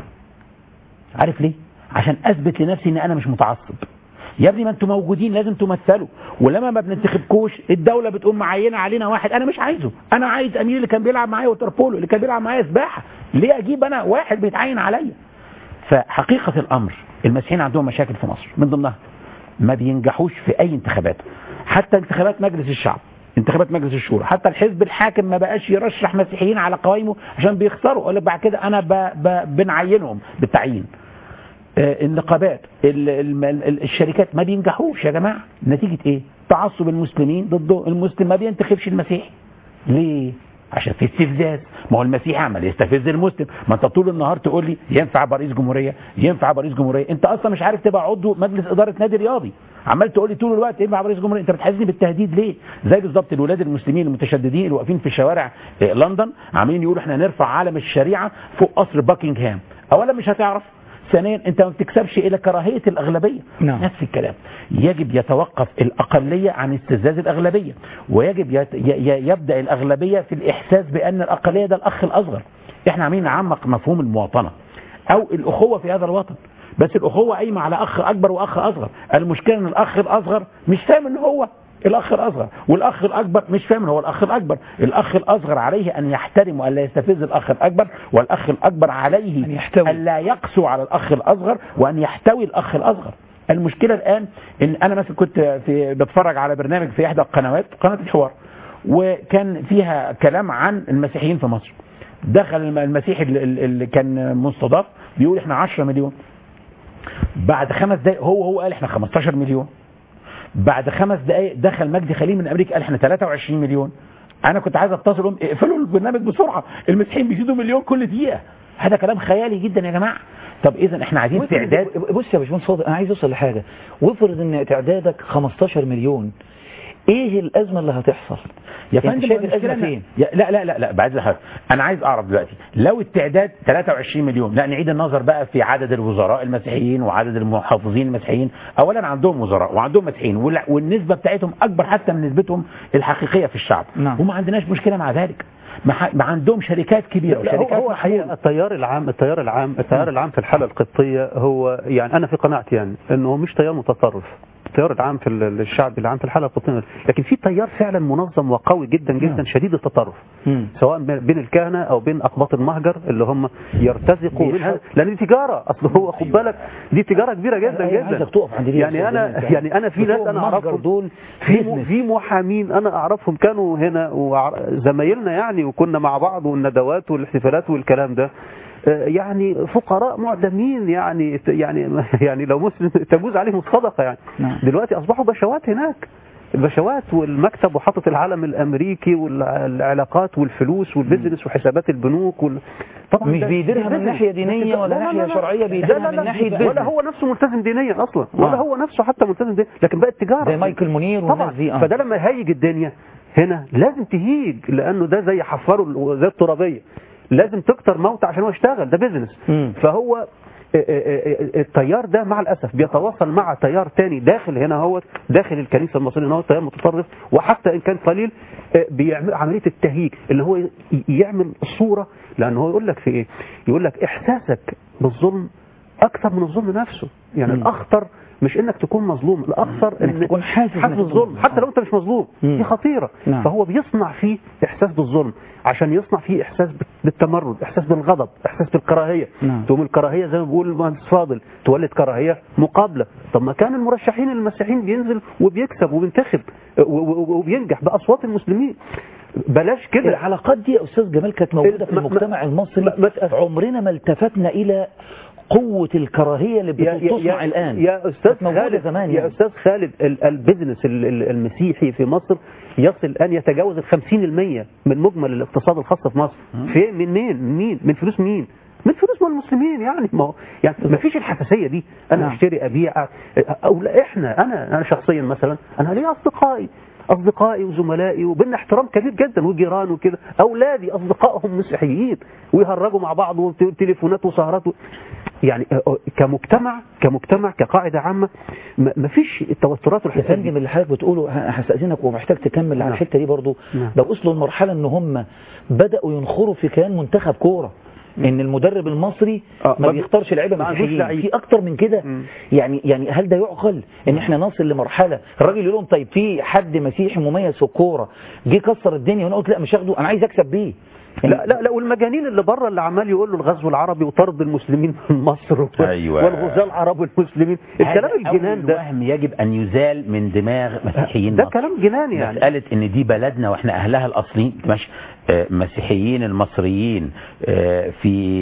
عارف ليه عشان اثبت لنفسي ان انا مش متعصب يا ابني ما انتوا موجودين لازم تمثلوا ولما ما بننتخبكوش الدوله بتقوم معينه علينا واحد انا مش عايزه انا عايز امير اللي كان بيلعب معايا ووتر بولو اللي كان بيلعب معايا سباحه ليه اجيب انا واحد بيتعين عليا فحقيقه الامر المسيحيين عندهم مشاكل في مصر من ضمنها ما بينجحوش في اي انتخابات حتى انتخابات مجلس الشعب انتخابات مجلس الشورى حتى الحزب الحاكم ما بقاش يرشح مسيحيين على قوائمه عشان بيخسروا يقول لك بعد كده انا ب... ب... بنعينهم بالتعيين آه، النقابات ال- ال- ال- الشركات ما بينجحوش يا جماعه نتيجه ايه تعصب المسلمين ضده المسلم ما بينتخبش المسيحي ليه عشان في استفزاز ما هو المسيحي عمل يستفز المسلم ما انت طول النهار تقول لي ينفع أبقى رئيس جمهوريه ينفع أبقى رئيس جمهوريه انت اصلا مش عارف تبقى عضو مجلس اداره نادي رياضي عمال تقول لي طول الوقت ينفع أبقى رئيس جمهوريه انت بتحسسني بالتهديد ليه زي بالظبط الولاد المسلمين المتشددين اللي واقفين في شوارع آه، لندن عاملين يقولوا احنا نرفع علم الشريعه فوق قصر باكنغهام اولا مش هتعرف ثانيا انت ما بتكسبش الى كراهيه الاغلبيه نعم. نفس الكلام يجب يتوقف الاقليه عن استفزاز الاغلبيه ويجب يت- ي- ي- يبدا الاغلبيه في الاحساس بان الاقليه ده الاخ الاصغر احنا عاملين نعمق مفهوم المواطنه او الاخوه في هذا الوطن بس الاخوه قايمه على اخ اكبر واخ اصغر المشكله ان الاخ الاصغر مش فاهم ان هو الاخ الاصغر والاخ الاكبر مش فاهم ان هو الاخ الاكبر الاخ الاصغر عليه ان يحترم والا يستفز الاخ الاكبر والاخ الاكبر عليه أن يحتوي. الا يقسو على الاخ الاصغر وان يحتوي الاخ الاصغر المشكله الان ان انا مثلا كنت في بتفرج على برنامج في احدى القنوات قناه الحوار وكان فيها كلام عن المسيحيين في مصر دخل الم- المسيحي اللي- اللي كان مستضاف بيقول احنا 10 مليون بعد خمس دقائق هو هو قال احنا 15 مليون بعد خمس دقائق دخل مجدي خليل من امريكا قال احنا 23 مليون انا كنت عايز اتصل أقول اقفلوا البرنامج بسرعه المسيحيين بيزيدوا مليون كل دقيقه هذا كلام خيالي جدا يا جماعه طب اذا احنا عايزين وافرض- تعداد بص يا باشمهندس فاضل انا عايز اوصل لحاجه وافرض ان تعدادك 15 مليون ايه الازمه اللي هتحصل يا يعني فندم شايف المشكلة الازمه إن- فين يا لا لا لا لا بعد حاجه انا عايز اعرف دلوقتي لو التعداد 23 مليون لا نعيد النظر بقى في عدد الوزراء المسيحيين وعدد المحافظين المسيحيين اولا عندهم وزراء وعندهم مسيحيين وال- والنسبه بتاعتهم اكبر حتى من نسبتهم الحقيقيه في الشعب نعم. وما عندناش مشكله مع ذلك ما, ح- ما عندهم شركات كبيره لا، هو وشركات هو الحقيقه محمولة. التيار العام التيار العام التيار العام في الحاله القبطيه هو يعني انا في قناعتي يعني انه هو مش تيار متطرف التيار العام في ال- الشعب العام في الحاله القبطيه لكن في تيار فعلا منظم وقوي جدا جدا نعم. شديد التطرف مم. سواء بين الكهنه او بين اقباط المهجر اللي هم يرتزقوا بيحاول- منها لان دي تجاره اصل هو خد بالك دي تجاره كبيره جدا أنا جدا عايزك تقف عند دي يا يعني أستاذ انا جمال. يعني انا في ناس بتوع انا المهجر اعرفهم دول في م- بيزنس. في محامين انا اعرفهم كانوا هنا وزمايلنا يعني وكنا مع بعض والندوات والاحتفالات والكلام ده آه، يعني فقراء معدمين يعني يعني يعني لو مسلم تجوز عليهم الصدقه يعني نعم. دلوقتي اصبحوا بشوات هناك البشوات والمكتب وحاطط العلم الامريكي والعلاقات والفلوس والبزنس وحسابات البنوك وال... طبعا مش ده- بيديرها ده من بزنس. ناحية دينية لا، ولا لا، لا، ناحية لا. شرعية، لا، بيديرها لا، من لا، ناحية ولا بزنس. هو نفسه ملتزم دينيا اصلا ولا آه. هو نفسه حتى ملتزم دينيا لكن بقت تجاره زي مايكل منير طبعا والناس دي اه فده لما يهيج الدنيا هنا لازم تهيج لانه ده زي حفره ال- زي الترابيه لازم تكتر موت عشان هو يشتغل ده بيزنس مم. فهو اه، اه، اه، التيار ده مع الاسف بيتواصل مع تيار تاني داخل هنا هو داخل الكنيسه المصريه ان هو تيار متطرف وحتى ان كان قليل اه، بيعمل عمليه التهييج اللي هو ي- يعمل صوره لان هو يقول لك في ايه؟ يقول لك احساسك بالظلم اكثر من الظلم نفسه يعني مم. الاخطر مش انك تكون مظلوم الاخطر إنك تكون حاسس إنك حاسس تكون بالظلم مظلوم. حتى لو انت مش مظلوم مم. دي خطيره نعم. فهو بيصنع فيه احساس بالظلم عشان يصنع فيه احساس بالتمرد احساس بالغضب احساس بالكراهيه نعم. تقوم الكراهيه زي ما بيقول المهندس فاضل تولد كراهيه مقابله طب ما كان المرشحين المسيحيين بينزل وبيكسب وبينتخب و- و- وبينجح باصوات المسلمين بلاش كده العلاقات دي يا استاذ جمال كانت موجوده في ما- ما- المجتمع المصري ما- ما- عمرنا ما التفتنا الى قوه الكراهيه اللي يا- يا- بتصنع يا- الان يا استاذ كانت موجوده خالد زمان يا يعني. استاذ خالد ال- البزنس ال- ال- المسيحي في مصر يصل الان يتجاوز ال 50% من مجمل الاقتصاد الخاص في مصر فين منين مين من فلوس مين من فلوس من المسلمين يعني ما هو يعني ما فيش الحساسيه دي انا نعم. اشتري ابيع او لا احنا انا انا شخصيا مثلا انا ليا اصدقائي اصدقائي وزملائي وبيننا احترام كبير جدا وجيران وكده اولادي اصدقائهم مسيحيين ويهرجوا مع بعض وتليفونات وسهرات و... يعني كمجتمع كمجتمع كقاعده عامه ما ما فيش التوترات يا والحساسيه فندم اللي حضرتك بتقوله ه- هستأذنك ومحتاج تكمل على نعم. الحتة دي برضو نعم. لو وصلوا لمرحلة ان هم بدأوا ينخروا في كيان منتخب كورة ان المدرب المصري آه، ما ما- بيختارش لعيبه ما عندوش مسيحيين لعيب. في اكتر من كده مم. يعني يعني هل ده يعقل ان احنا نصل لمرحله الراجل يقول لهم طيب في حد مسيحي مميز في الكوره جه كسر الدنيا وانا قلت لا مش هاخده انا عايز اكسب بيه لا لا لا والمجانين اللي بره اللي عمال يقول له الغزو العربي وطرد المسلمين من مصر و- أيوة. والغزاة العرب والمسلمين الكلام هذا الجنان أول ده وهم يجب أن يزال من دماغ مسيحيين ده مصر. كلام جنان يعني مسألة إن دي بلدنا وإحنا أهلها الأصليين مش آه، مسيحيين المصريين آه، في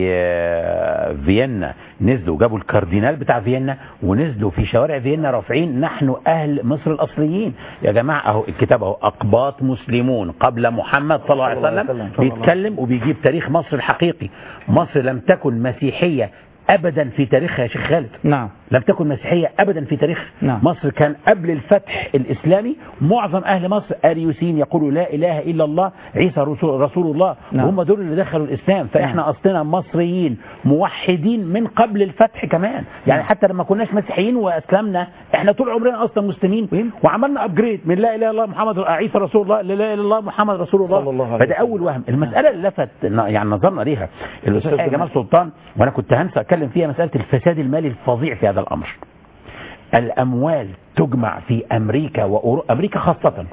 آه، فيينا نزلوا جابوا الكاردينال بتاع فيينا ونزلوا في شوارع فيينا رافعين نحن أهل مصر الأصليين يا جماعة أهو الكتاب أهو أقباط مسلمون قبل محمد صلى الله عليه صلى الله عليه وسلم وسلم. بيتكلم وبيجيب تاريخ مصر الحقيقي مصر لم تكن مسيحية أبدا في تاريخها يا شيخ خالد نعم لم تكن مسيحية أبدا في تاريخ نعم. مصر كان قبل الفتح الإسلامي معظم أهل مصر أريوسين يقولوا لا إله إلا الله عيسى رسول, رسول الله نعم. هم دول اللي دخلوا الإسلام فإحنا نعم. أصلنا مصريين موحدين من قبل الفتح كمان يعني نعم. حتى لما كناش مسيحيين وأسلمنا إحنا طول عمرنا أصلا مسلمين وعملنا أبجريد من لا إله إلا الله محمد عيسى رسول الله لا إله إلا الله محمد رسول الله, صلى الله عليه فده وسلم. أول وهم المسألة اللي لفت يعني نظرنا ليها الأستاذ أستاذ جمال جمال. سلطان وأنا كنت هنسى بتكلم فيها مسألة الفساد المالي الفظيع في هذا الأمر الأموال تجمع في أمريكا وأمريكا خاصة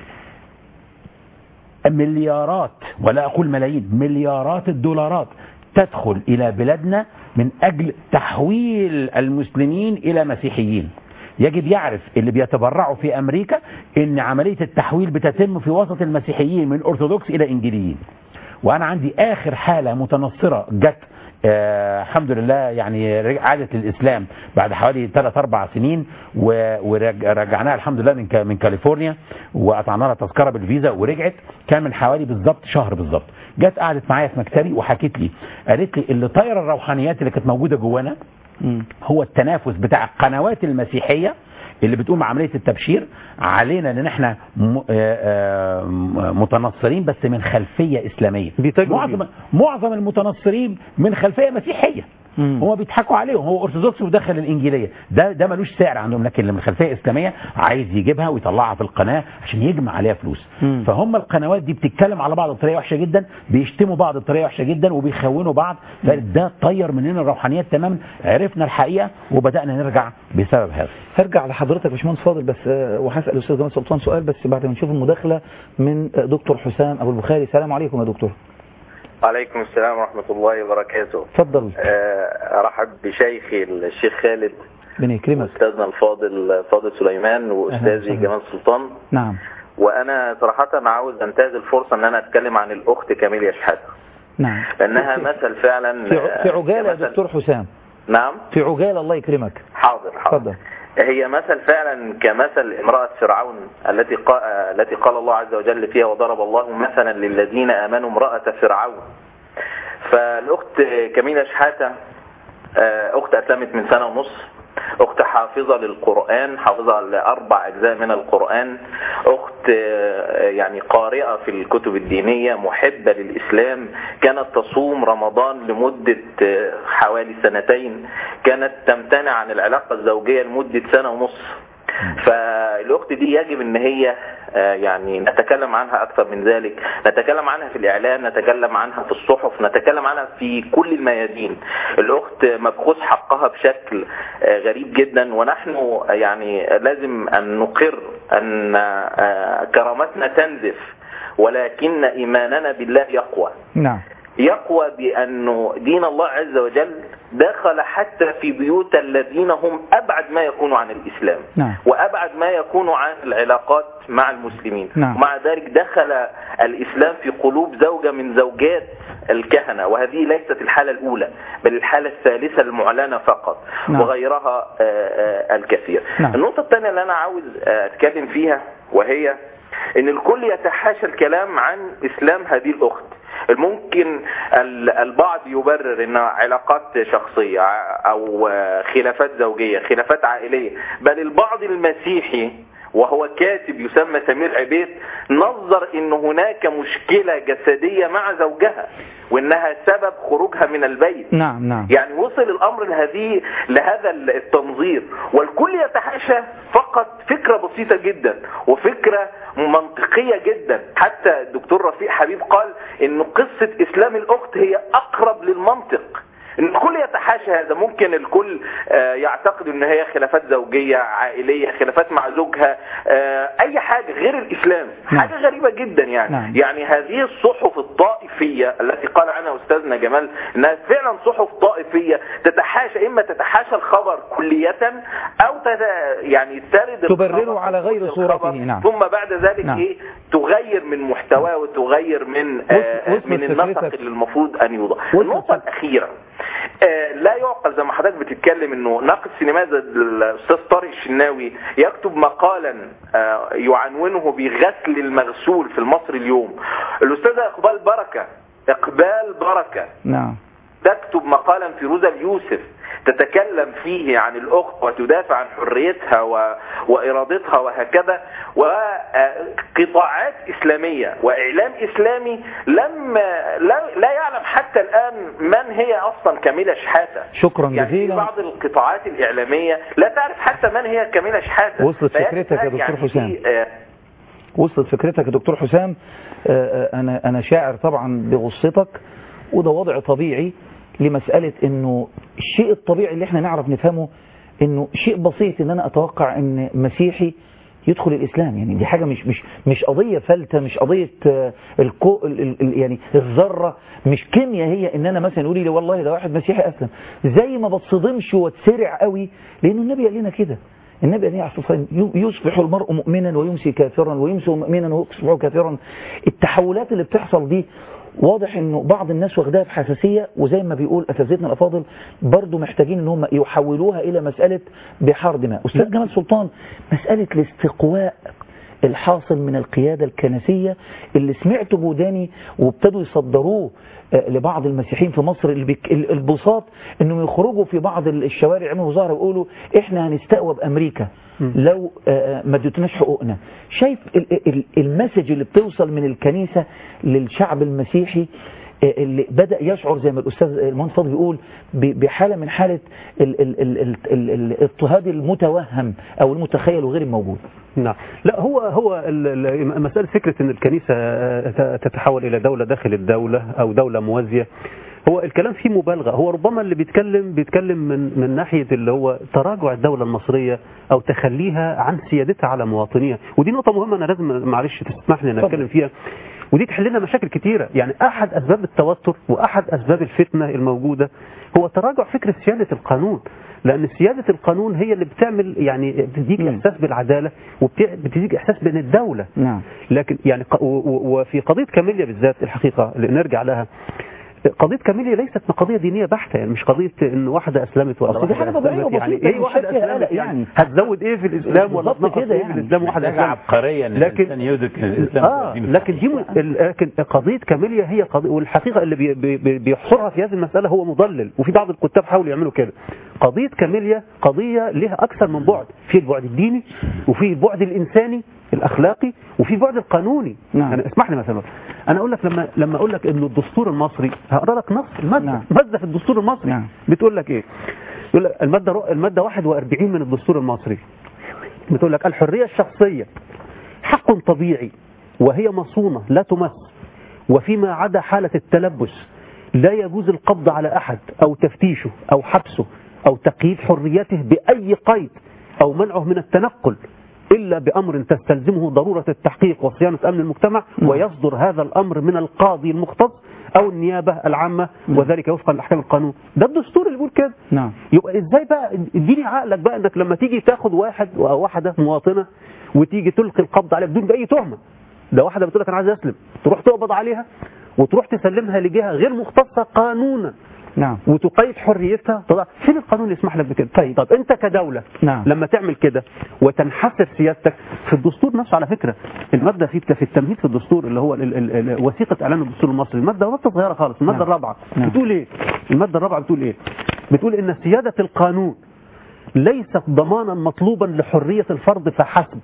مليارات ولا أقول ملايين مليارات الدولارات تدخل إلى بلادنا من أجل تحويل المسلمين إلى مسيحيين يجب يعرف اللي بيتبرعوا في أمريكا أن عملية التحويل بتتم في وسط المسيحيين من أرثوذكس إلى إنجيليين وأنا عندي آخر حالة متنصرة جت آه الحمد لله يعني رج- عادت للإسلام بعد حوالي 3 4 سنين و- ورجعناها الحمد لله من ك- من كاليفورنيا وقطعنا لها تذكره بالفيزا ورجعت كان من حوالي بالظبط شهر بالظبط جت قعدت معايا في مكتبي وحكت لي قالت لي اللي طايره الروحانيات اللي كانت موجوده جوانا هو التنافس بتاع القنوات المسيحيه اللي بتقوم بعمليه التبشير علينا ان احنا م- آه، آه، متنصرين بس من خلفيه اسلاميه بيتاجروا معظم بيهم. معظم المتنصرين من خلفيه مسيحيه مم. هو بيضحكوا عليهم هو ارثوذكس ودخل الانجيليه ده ده ملوش سعر عندهم لكن اللي من خلفيه اسلاميه عايز يجيبها ويطلعها في القناه عشان يجمع عليها فلوس مم. فهم القنوات دي بتتكلم على بعض بطريقه وحشه جدا بيشتموا بعض بطريقه وحشه جدا وبيخونوا بعض فده طير مننا الروحانيات تماما عرفنا الحقيقه وبدانا نرجع بسبب هذا هرجع لحضرتك يا باشمهندس فاضل بس آه، وهسال الاستاذ جمال سلطان سؤال بس بعد ما نشوف المداخله من آه، دكتور حسام ابو البخاري السلام عليكم يا دكتور عليكم السلام ورحمة الله وبركاته اتفضل آه، أرحب بشيخي الشيخ خالد ربنا يكرمك أستاذنا الفاضل فاضل سليمان أهلا وأستاذي وسهلا. جمال سلطان نعم وأنا صراحة عاوز أنتهز الفرصة أن أنا أتكلم عن الأخت كاميليا شحاتة نعم لأنها في- مثل فعلا في ع- في عجاله يا كمثل- دكتور حسام نعم في عجاله الله يكرمك حاضر حاضر اتفضل هي مثل فعلا كمثل امرأة فرعون التي قال التي قال الله عز وجل فيها وضرب الله مثلا للذين آمنوا امرأة فرعون فالأخت كميلة شحاتة آه، أخت أسلمت من سنة ونص أخت حافظة للقرآن حافظة لأربع أجزاء من القرآن أخت آه، يعني قارئة في الكتب الدينية محبة للإسلام كانت تصوم رمضان لمدة آه، حوالي سنتين كانت تمتنع عن العلاقة الزوجية لمدة سنة ونص فالأخت دي يجب ان هي آه، يعني نتكلم عنها أكثر من ذلك نتكلم عنها في الإعلام نتكلم عنها في الصحف نتكلم عنها في كل الميادين الأخت مبخوث حقها بشكل آه، غريب جدا ونحن يعني لازم أن نقر أن آه، كرامتنا تنزف ولكن إيماننا بالله يقوى نعم يقوى بأنه دين الله عز وجل دخل حتى في بيوت الذين هم أبعد ما يكونوا عن الإسلام نعم. وأبعد ما يكونوا عن العلاقات مع المسلمين نعم. ومع ذلك دخل الإسلام في قلوب زوجة من زوجات الكهنة وهذه ليست الحالة الأولى بل الحالة الثالثة المعلنة فقط نعم. وغيرها آه، آه، الكثير نعم. النقطة الثانية اللي أنا عاوز آه، أتكلم فيها وهي ان الكل يتحاشى الكلام عن اسلام هذه الاخت ممكن ال- البعض يبرر ان علاقات شخصية ع- او آه، خلافات زوجية خلافات عائلية بل البعض المسيحي وهو كاتب يسمى سمير عبيد نظر ان هناك مشكلة جسدية مع زوجها وانها سبب خروجها من البيت نعم نعم يعني وصل الامر لهذه لهذا التنظير والكل يتحاشى فقط فكرة بسيطة جدا وفكرة منطقية جدا حتى الدكتور رفيق حبيب قال ان قصة اسلام الاخت هي اقرب للمنطق ان الكل يتحاشى هذا ممكن الكل آه، يعتقد ان هي خلافات زوجية عائلية خلافات مع زوجها آه، اي حاجة غير الاسلام نعم. حاجة غريبة جدا يعني نعم. يعني هذه الصحف الطائفية التي قال عنها أستاذنا جمال أنها فعلا صحف طائفية تتحاشى إما تتحاشى الخبر كلية أو تت... يعني ترد تبرره الخبر على غير الخبر، صورته، نعم. ثم بعد ذلك نعم. إيه تغير من محتواه وتغير من آه وصلت من النسق فكرتك. اللي المفروض أن يوضع وصلت النقطة فك- الأخيرة آه، لا يعقل زي ما حضرتك بتتكلم انه ناقد سينمائي زي الاستاذ طارق الشناوي يكتب مقالا آه، يعنونه بغسل المغسول في المصري اليوم الاستاذه اقبال بركه اقبال بركه نعم تكتب مقالا في روزا اليوسف تتكلم فيه عن الأخت وتدافع عن حريتها و... وإرادتها وهكذا وقطاعات إسلامية وإعلام إسلامي لم لا, لا يعلم حتى الآن من هي أصلا كاملة شحاتة شكرا يعني في جزيلا بعض القطاعات الإعلامية لا تعرف حتى من هي كاملة شحاتة وصلت فيجب فكرتك يا دكتور يعني حسام. في، آه، وصلت فكرتك يا دكتور حسام آه، آه، انا انا شاعر طبعا بغصتك وده وضع طبيعي لمسألة انه الشيء الطبيعي اللي احنا نعرف نفهمه انه شيء بسيط ان انا اتوقع ان مسيحي يدخل الاسلام يعني دي حاجه مش مش مش قضيه فلته مش قضيه آه، الكو ال ال ال- يعني الذره مش كيمياء هي ان انا مثلا يقولي لي والله ده واحد مسيحي اسلم زي ما بتصدمش واتسرع قوي لانه النبي قال لنا كده النبي عليه الصلاه والسلام يصبح المرء مؤمنا ويمسي كافرا ويمسي مؤمنا ويصبح كافرا التحولات اللي بتحصل دي واضح انه بعض الناس واخداها بحساسيه وزي ما بيقول اساتذتنا الافاضل برضو محتاجين ان هم يحولوها الى مساله بحار دماء استاذ جمال سلطان مساله الاستقواء الحاصل من القيادة الكنسية اللي سمعته بوداني وابتدوا يصدروه آه، لبعض المسيحيين في مصر اللي بيك- ال- البساط انهم يخرجوا في بعض ال- الشوارع يعملوا ظاهرة ويقولوا احنا هنستقوى بامريكا لو آه، ما اديتوناش حقوقنا شايف ال- ال- المسج اللي بتوصل من الكنيسة للشعب المسيحي آه، اللي بدأ يشعر زي ما الأستاذ المهندس فاضل بيقول ب- بحالة من حالة ال- ال- ال- ال- ال- الاضطهاد المتوهم أو المتخيل وغير الموجود نعم لا هو هو ال- ال- مسألة فكرة أن الكنيسة ت- تتحول إلى دولة داخل الدولة أو دولة موازية هو الكلام فيه مبالغة هو ربما اللي بيتكلم بيتكلم من من ناحية اللي هو تراجع الدولة المصرية أو تخليها عن سيادتها على مواطنيها ودي نقطة مهمة أنا لازم معلش تسمح لي أن اتفضل. أتكلم فيها ودي تحل لنا مشاكل كتيرة يعني أحد أسباب التوتر وأحد أسباب الفتنة الموجودة هو تراجع فكرة سيادة القانون لأن سيادة القانون هي اللي بتعمل يعني بتديك مم. إحساس بالعدالة وبتديك إحساس بأن الدولة نعم لكن يعني ق- و- و- وفي قضية كاميليا بالذات الحقيقة اللي نرجع لها قضية كاميليا ليست قضية دينية بحتة يعني مش قضية ان واحدة اسلمت ولا أصل دي واحدة حاجة طبيعية أسلمت. يعني وبسيطة، ايه مش واحدة شايف فيها اسلمت قلق يعني يعني. هتزود ايه في الاسلام ولا بالظبط تنقص كده ايه يعني. في الاسلام واحدة محتاجة اسلمت عبقرية ان لكن- الانسان يدرك ان الاسلام اه دين لكن دي م... ال- لكن قضيه كاميليا هي قضيه والحقيقه اللي بي... بي... بي- بيحصرها في هذه المساله هو مضلل وفي بعض الكتاب حاولوا يعملوا كده قضيه كاميليا قضيه لها اكثر من بعد في البعد الديني وفي البعد الانساني الاخلاقي وفي البعد القانوني نعم. يعني اسمح لي مثلا انا اقول لك لما لما اقول لك انه الدستور المصري هقرا لك نص الماده نعم. ماده في الدستور المصري نعم. بتقول لك ايه يقول لك الماده رو- الماده 41 من الدستور المصري بتقول لك الحريه الشخصيه حق طبيعي وهي مصونة لا تمس وفيما عدا حالة التلبس لا يجوز القبض على أحد أو تفتيشه أو حبسه أو تقييد حريته بأي قيد أو منعه من التنقل إلا بأمر تستلزمه ضرورة التحقيق وصيانة أمن المجتمع نعم. ويصدر هذا الأمر من القاضي المختص أو النيابة العامة نعم. وذلك وفقا لأحكام القانون ده الدستور اللي بيقول كده نعم يبقى ازاي بقى اديني عقلك بقى انك لما تيجي تاخد واحد او واحده مواطنه وتيجي تلقي القبض عليها بدون اي تهمه ده واحده بتقول لك انا عايز اسلم تروح تقبض عليها وتروح تسلمها لجهه غير مختصه قانونا نعم وتقيد حريتها طبعا فين القانون اللي يسمح لك بكده طيب طب انت كدوله نعم. لما تعمل كده وتنحسر سيادتك في الدستور نفسه على فكره الماده في في التمهيد في الدستور اللي هو ال- ال- ال- وثيقه اعلان الدستور المصري الماده ماده صغيره خالص الماده نعم. الرابعه نعم. بتقول ايه الماده الرابعه بتقول ايه بتقول ان سياده القانون ليست ضمانا مطلوبا لحريه الفرد فحسب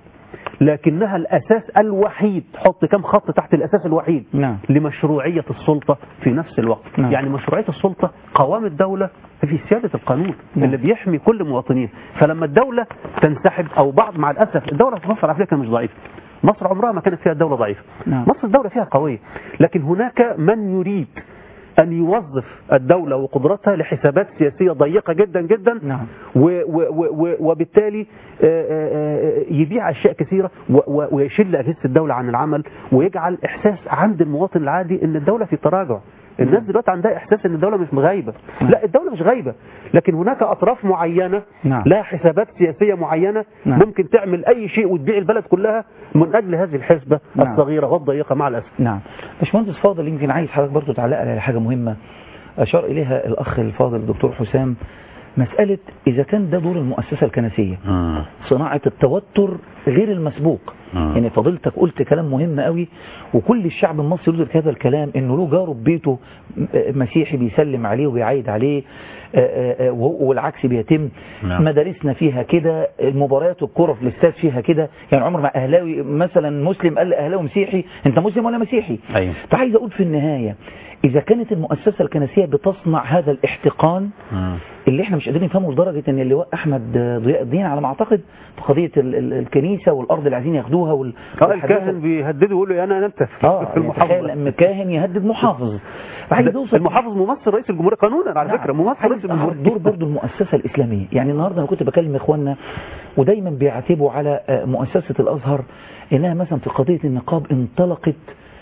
لكنها الاساس الوحيد حط كم خط تحت الاساس الوحيد نعم. لمشروعيه السلطه في نفس الوقت نعم. يعني مشروعيه السلطه قوام الدوله في سياده القانون نعم. اللي بيحمي كل مواطنيه فلما الدوله تنسحب او بعض مع الاسف الدوله في مصر على فكره مش ضعيفه مصر عمرها ما كانت فيها الدوله ضعيفه نعم. مصر الدوله فيها قويه لكن هناك من يريد أن يوظف الدولة وقدرتها لحسابات سياسية ضيقة جدا جدا نعم. و و و و وبالتالي آه، آه، آه، يبيع أشياء كثيرة و- و- ويشل أجهزة الدولة عن العمل ويجعل إحساس عند المواطن العادي أن الدولة في تراجع الناس دلوقتي عندها إحساس أن الدولة مش غايبة نعم. لا الدولة مش غايبة لكن هناك أطراف معينة نعم. لها حسابات سياسية معينة نعم. ممكن تعمل أي شيء وتبيع البلد كلها من أجل هذه الحسبة نعم. الصغيرة والضيقة مع الأسف نعم باشمهندس فاضل يمكن عايز حضرتك برضه تعلق على حاجة مهمة أشار إليها الأخ الفاضل الدكتور حسام مسألة إذا كان ده دور المؤسسة الكنسية مم. صناعة التوتر غير المسبوق مم. يعني فضيلتك قلت كلام مهم قوي وكل الشعب المصري يدرك هذا الكلام انه له جاره ببيته م- مسيحي بيسلم عليه وبيعايد عليه آه، آه، آه، وهو- والعكس بيتم نعم. مدارسنا فيها كده المباريات الكرة في الاستاد فيها كده يعني عمر ما اهلاوي مثلا مسلم قال لاهلاوي مسيحي انت مسلم ولا مسيحي أيوة. فعايز اقول في النهاية اذا كانت المؤسسة الكنسية بتصنع هذا الاحتقان مم. اللي احنا مش قادرين نفهمه لدرجة ان اللواء احمد ضياء الدين على ما اعتقد في قضية ال- ال- الكنيسة والارض اللي عايزين ياخدوها وال... اه والحديثة- الكاهن بيهدده يقول له انا نمت اه في يعني تخيل المحافظة لما كاهن يهدد محافظ عايز ده اوصل المحافظ ممثل رئيس الجمهوريه قانونا على نعم. فكره ممثل عايز رئيس أعرف الجمهوريه دور برضو المؤسسة الإسلامية يعني النهاردة أنا كنت بكلم إخواننا ودايما بيعتبوا على آه، مؤسسة الأزهر إنها مثلا في قضية النقاب انطلقت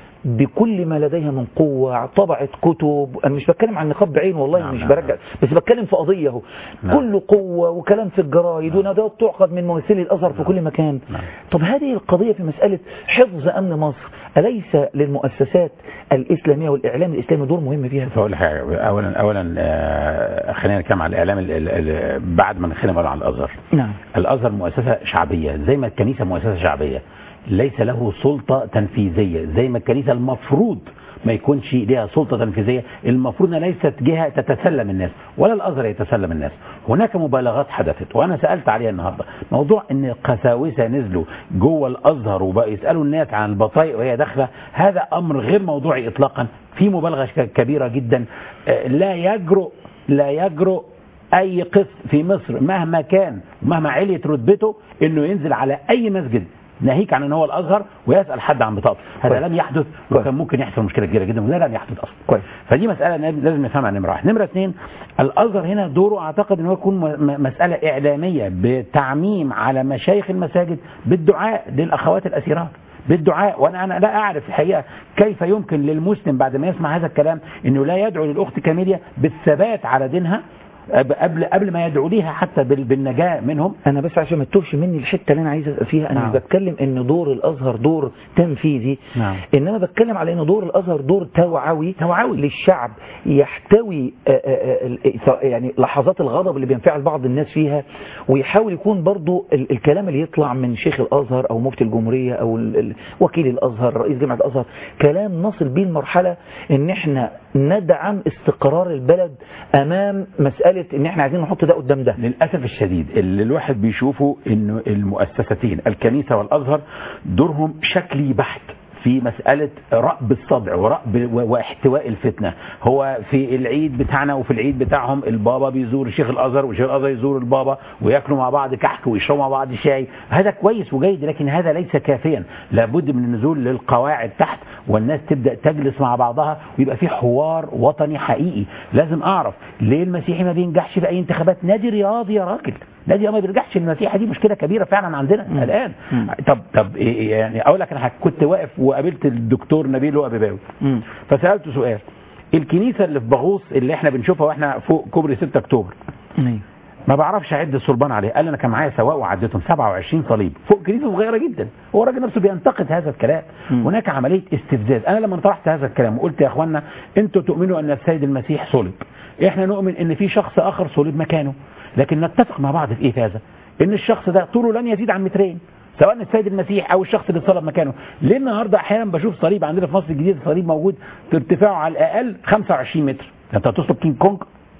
بكل ما لديها من قوة طبعت كتب أنا مش بتكلم عن النقاب بعينه والله نعم، مش نعم. برجع بس بتكلم في قضية اهو نعم. كل قوة وكلام في الجرايد وندوات تعقد من ممثلي الأزهر في كل مكان نعم. طب هذه القضية في مسألة حفظ أمن مصر أليس للمؤسسات الإسلامية والإعلام الإسلامي دور مهم فيها؟ فاقول حاجه اولا اولا آه، خلينا نتكلم على الاعلام ال- ال- ال- بعد ما نتكلم على الازهر نعم الازهر مؤسسه شعبيه زي ما الكنيسه مؤسسه شعبيه ليس له سلطه تنفيذيه زي ما الكنيسه المفروض ما يكونش ليها سلطه تنفيذيه المفروض انها ليست جهه تتسلم الناس ولا الازهر يتسلم الناس هناك مبالغات حدثت وانا سالت عليها النهارده موضوع ان القساوسه نزلوا جوه الازهر وبقوا يسالوا الناس عن البطايق وهي داخله هذا امر غير موضوعي اطلاقا في مبالغه ك- كبيره جدا آه، لا يجرؤ لا يجرؤ اي قس في مصر مهما كان مهما عليت رتبته انه ينزل على اي مسجد ناهيك عن ان هو الازهر ويسال حد عن بطاقته هذا كويس. لم يحدث كويس. وكان ممكن يحصل مشكله كبيره جدا وده لم يحدث اصلا كويس. فدي مساله نب- لازم نفهمها نمره واحد نمره اثنين الازهر هنا دوره اعتقد ان هو يكون م- م- مساله اعلاميه بتعميم على مشايخ المساجد بالدعاء للاخوات الاسيرات بالدعاء وانا انا لا اعرف الحقيقه كيف يمكن للمسلم بعد ما يسمع هذا الكلام انه لا يدعو للاخت كاميليا بالثبات على دينها أب- قبل قبل ما يدعو ليها حتى بال- بالنجاه منهم انا بس عشان ما تتوهش مني الحته اللي انا عايز ابقى فيها انا نعم. مش بتكلم ان دور الازهر دور تنفيذي نعم. انما بتكلم على ان دور الازهر دور توعوي توعوي. للشعب يحتوي آه، آه، آه، ال- يعني لحظات الغضب اللي بينفعل بعض الناس فيها ويحاول يكون برضو ال- الكلام اللي يطلع من شيخ الازهر او مفتي الجمهوريه او ال- ال- وكيل الازهر رئيس جامعه الازهر كلام نصل بيه المرحله ان احنا ندعم استقرار البلد امام مساله ان احنا عايزين نحط ده قدام ده للأسف الشديد اللي الواحد بيشوفه انه المؤسستين الكنيسة والأزهر دورهم شكلي بحت في مسألة رأب الصدع ورأب و- واحتواء الفتنة هو في العيد بتاعنا وفي العيد بتاعهم البابا بيزور شيخ الأزهر وشيخ الأزهر يزور البابا وياكلوا مع بعض كحك ويشربوا مع بعض شاي هذا كويس وجيد لكن هذا ليس كافيا لابد من النزول للقواعد تحت والناس تبدأ تجلس مع بعضها ويبقى في حوار وطني حقيقي لازم أعرف ليه المسيحي ما بينجحش في أي انتخابات نادي رياضي يا راجل نادي ما بيرجعش المسيحة دي مشكلة كبيرة فعلا عندنا الآن طب طب إيه- يعني أقول لك أنا حاجة. كنت واقف وقابلت الدكتور نبيل وهو بيباوي مم. فسألته سؤال الكنيسة اللي في باغوص اللي احنا بنشوفها واحنا فوق كوبري 6 اكتوبر أيوة. ما بعرفش اعد الصلبان عليه قال لي انا كان معايا سواق وعديتهم 27 صليب فوق كنيسه صغيره جدا هو الراجل نفسه بينتقد هذا الكلام مم. هناك عمليه استفزاز انا لما طرحت هذا الكلام وقلت يا اخوانا انتوا تؤمنوا ان السيد المسيح صلب احنا نؤمن ان في شخص اخر صلب مكانه لكن نتفق مع بعض في ايه في هذا ان الشخص ده طوله لن يزيد عن مترين سواء السيد المسيح او الشخص اللي صلب مكانه ليه النهارده احيانا بشوف صليب عندنا في مصر الجديده صليب موجود ارتفاعه على الاقل 25 متر انت هتصلب كينج كونج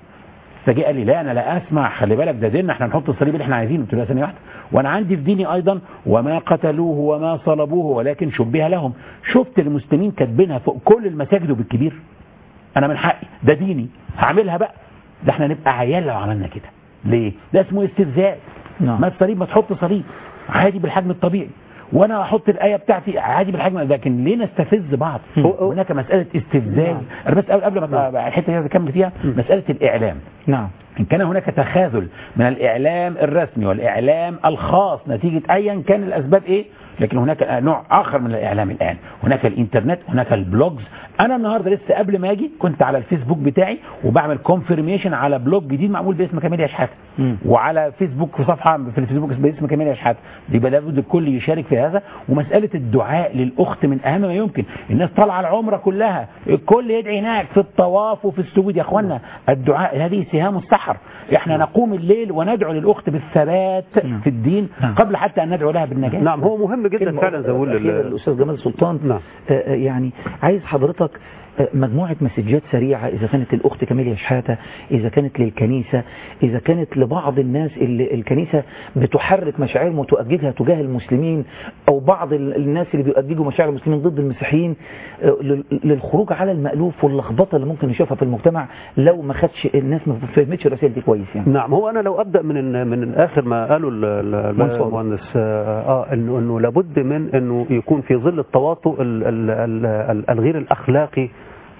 فجاء قال لي لا انا لا اسمع خلي بالك ده ديننا احنا نحط الصليب اللي احنا عايزينه قلت له ثانيه واحده وانا عندي في ديني ايضا وما قتلوه وما صلبوه ولكن شبه لهم شفت المسلمين كاتبينها فوق كل المساجد وبالكبير انا من حقي ده ديني هعملها بقى ده احنا نبقى عيال لو عملنا كده ليه ده اسمه استفزاز نعم. ما الصليب ما تحط صليب عادي بالحجم الطبيعي وانا احط الايه بتاعتي عادي بالحجم لكن ليه نستفز بعض هو- هناك مساله استفزاز انا بس قبل قبل ما الحته دي اكمل فيها مساله الاعلام نعم إن كان هناك تخاذل من الإعلام الرسمي والإعلام الخاص نتيجة أيا كان الأسباب إيه لكن هناك نوع آخر من الإعلام الآن هناك الإنترنت هناك البلوجز أنا النهاردة لسه قبل ما أجي كنت على الفيسبوك بتاعي وبعمل كونفirmation على بلوج جديد معمول باسم كاميليا شحاتة مم. وعلى فيسبوك في صفحة في الفيسبوك باسم كاميليا شحاتة يبقى لابد الكل يشارك في هذا ومسألة الدعاء للأخت من أهم ما يمكن الناس طالعة العمرة كلها الكل يدعي هناك في الطواف وفي السجود يا أخوانا الدعاء هذه سهام السحر احنا نقوم الليل وندعو للأخت بالثبات في الدين نعم. قبل حتى أن ندعو لها بالنجاة نعم هو مهم جدا كلمة فعلا زي ما بقول أخيرة ال- الأستاذ جمال سلطان نعم. آه، آه، يعني عايز حضرتك آه، مجموعة مسجات سريعة إذا كانت للأخت كاميليا شحاتة إذا كانت للكنيسة إذا كانت لبعض الناس اللي الكنيسة بتحرك مشاعرهم وتؤججها تجاه المسلمين أو بعض ال- الناس اللي بيؤججوا مشاعر المسلمين ضد المسيحيين آه، لل- للخروج على المألوف واللخبطة اللي ممكن نشوفها في المجتمع لو ما خدش الناس ما فهمتش الرسائل دي كويس يعني نعم هو انا لو ابدا من من اخر ما قاله ال- ال- منصور. المهندس اه آه، انه انه لابد من انه يكون في ظل التواطؤ ال- ال- ال- ال- الغير الاخلاقي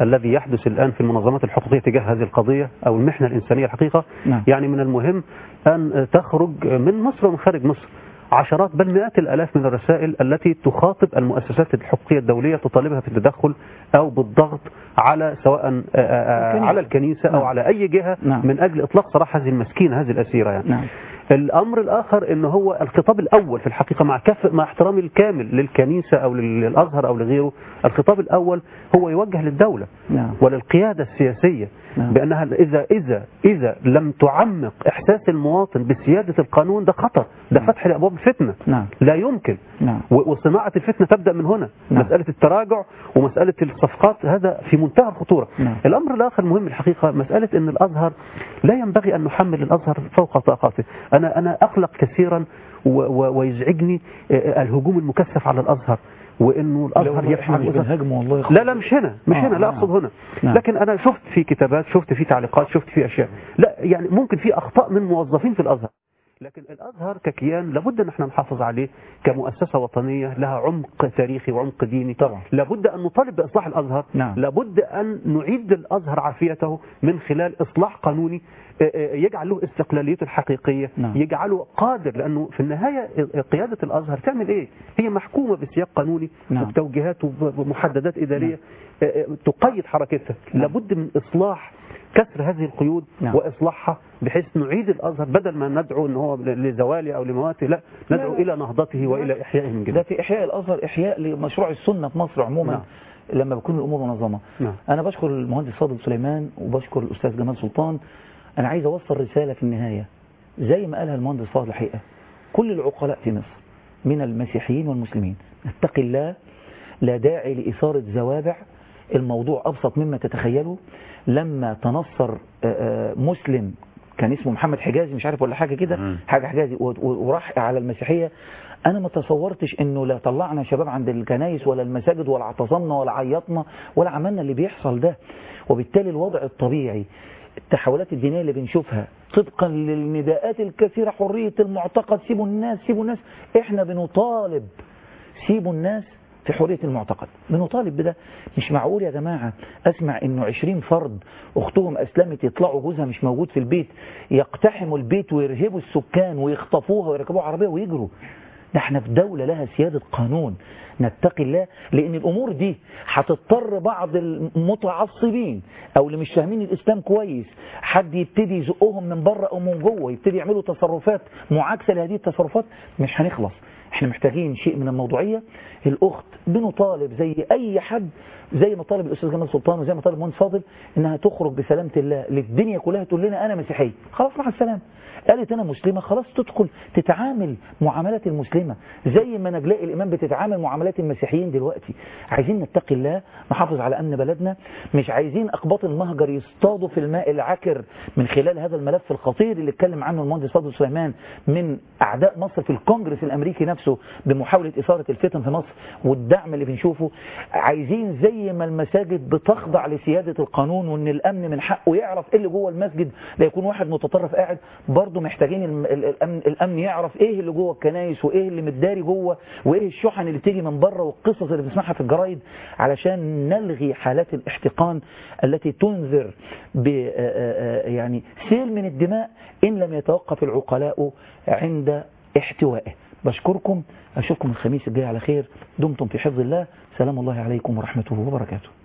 الذي يحدث الآن في المنظمات الحقوقية تجاه هذه القضية أو المحنة الإنسانية الحقيقة نعم. يعني من المهم أن تخرج من مصر ومن خارج مصر عشرات بل مئات الآلاف من الرسائل التي تخاطب المؤسسات الحقوقية الدولية تطالبها في التدخل أو بالضغط على سواء آه، آه، الكنيسة. على الكنيسة أو نعم. على أي جهة نعم. من أجل إطلاق سراح هذه المسكينة هذه الأسيرة يعني نعم الامر الاخر ان هو الخطاب الاول في الحقيقه مع كف مع احترامي الكامل للكنيسه او لل- للازهر او لغيره الخطاب الاول هو يوجه للدوله نعم وللقياده السياسيه نعم. بانها اذا اذا اذا لم تعمق احساس المواطن بسياده القانون ده خطر ده فتح لابواب الفتنه نعم لا يمكن نعم و- وصناعه الفتنه تبدا من هنا نعم. مساله التراجع ومساله الصفقات هذا في منتهى الخطوره نعم. الامر الاخر مهم الحقيقه مساله ان الازهر لا ينبغي ان نحمل الازهر فوق طاقته انا انا اقلق كثيرا و- و- ويزعجني آه، الهجوم المكثف على الازهر وانه الازهر لو احنا مش يفعل بنهاجمه والله يا لا لا مش هنا مش آه، هنا لا آه. اقصد هنا نعم. لكن انا شفت في كتابات شفت في تعليقات شفت في اشياء لا يعني ممكن في اخطاء من موظفين في الازهر لكن الازهر ككيان لابد ان احنا نحافظ عليه كمؤسسه وطنيه لها عمق تاريخي وعمق ديني طبعا. لابد ان نطالب باصلاح الازهر نعم. لابد ان نعيد للازهر عافيته من خلال اصلاح قانوني آه، آه، يجعل له استقلاليته الحقيقيه نعم. يجعله قادر لانه في النهايه آه، قياده الازهر تعمل ايه هي محكومه بسياق قانوني نعم. وبتوجيهات ومحددات اداريه آه، آه، تقيد حركتها نعم. لابد من اصلاح كسر هذه القيود نعم. واصلاحها بحيث نعيد الازهر بدل ما ندعو ان هو لزواله او لمواته لا ندعو لا. الى نهضته والى احيائه من ده جديد في إحياء الأزهر إحياء لمشروع السنة في مصر عموما نعم. لما بتكون الأمور منظمة نعم. أنا بشكر المهندس فاضل سليمان وبشكر الأستاذ جمال سلطان أنا عايز أوصل رسالة في النهاية زي ما قالها المهندس فاضل الحقيقة كل العقلاء في مصر من المسيحيين والمسلمين نتقي الله لا داعي لإثارة زوابع الموضوع أبسط مما تتخيلوا لما تنصر آه، آه، مسلم كان اسمه محمد حجازي مش عارف ولا حاجة كده مم. حاجة حجازي و- و- وراح على المسيحية أنا ما تصورتش إنه لا طلعنا شباب عند الكنايس ولا المساجد ولا اعتصمنا ولا عيطنا ولا عملنا اللي بيحصل ده وبالتالي الوضع الطبيعي التحولات الدينية اللي بنشوفها طبقا للنداءات الكثيرة حرية المعتقد سيبوا الناس سيبوا الناس احنا بنطالب سيبوا الناس في حرية المعتقد بنطالب بده مش معقول يا جماعة أسمع إنه عشرين فرد أختهم أسلمت يطلعوا جوزها مش موجود في البيت يقتحموا البيت ويرهبوا السكان ويخطفوها ويركبوها عربية ويجروا ده احنا في دولة لها سيادة قانون نتقي الله لأن الأمور دي هتضطر بعض المتعصبين أو اللي مش فاهمين الإسلام كويس حد يبتدي يزقهم من بره أو من جوه يبتدي يعملوا تصرفات معاكسة لهذه التصرفات مش هنخلص احنا محتاجين شيء من الموضوعية الأخت بنطالب زي أي حد زي ما طالب الأستاذ جمال سلطان وزي ما طالب مهندس فاضل إنها تخرج بسلامة الله للدنيا كلها تقول لنا أنا مسيحية خلاص مع السلامة قالت أنا مسلمة خلاص تدخل تتعامل معاملات المسلمة زي ما نجلاء الإمام بتتعامل معاملات المسيحيين دلوقتي عايزين نتقي الله نحافظ على أمن بلدنا مش عايزين أقباط المهجر يصطادوا في الماء العكر من خلال هذا الملف الخطير اللي اتكلم عنه المهندس فاضل سليمان من أعداء مصر في الكونجرس الأمريكي نفسه بمحاولة إثارة الفتن في مصر والدعم اللي بنشوفه عايزين زي ما المساجد بتخضع لسيادة القانون وإن الأمن من حقه يعرف إيه اللي جوه المسجد لا يكون واحد متطرف قاعد برضه محتاجين الم- ال- الأمن, الأمن يعرف إيه اللي جوه الكنايس وإيه اللي متداري جوه وإيه الشحن اللي بتيجي من بره والقصص اللي بنسمعها في الجرايد علشان نلغي حالات الاحتقان التي تنذر ب آه، آه، آه، يعني سيل من الدماء إن لم يتوقف العقلاء عند احتوائه بشكركم أشوفكم الخميس الجاي على خير دمتم في حفظ الله سلام الله عليكم ورحمته وبركاته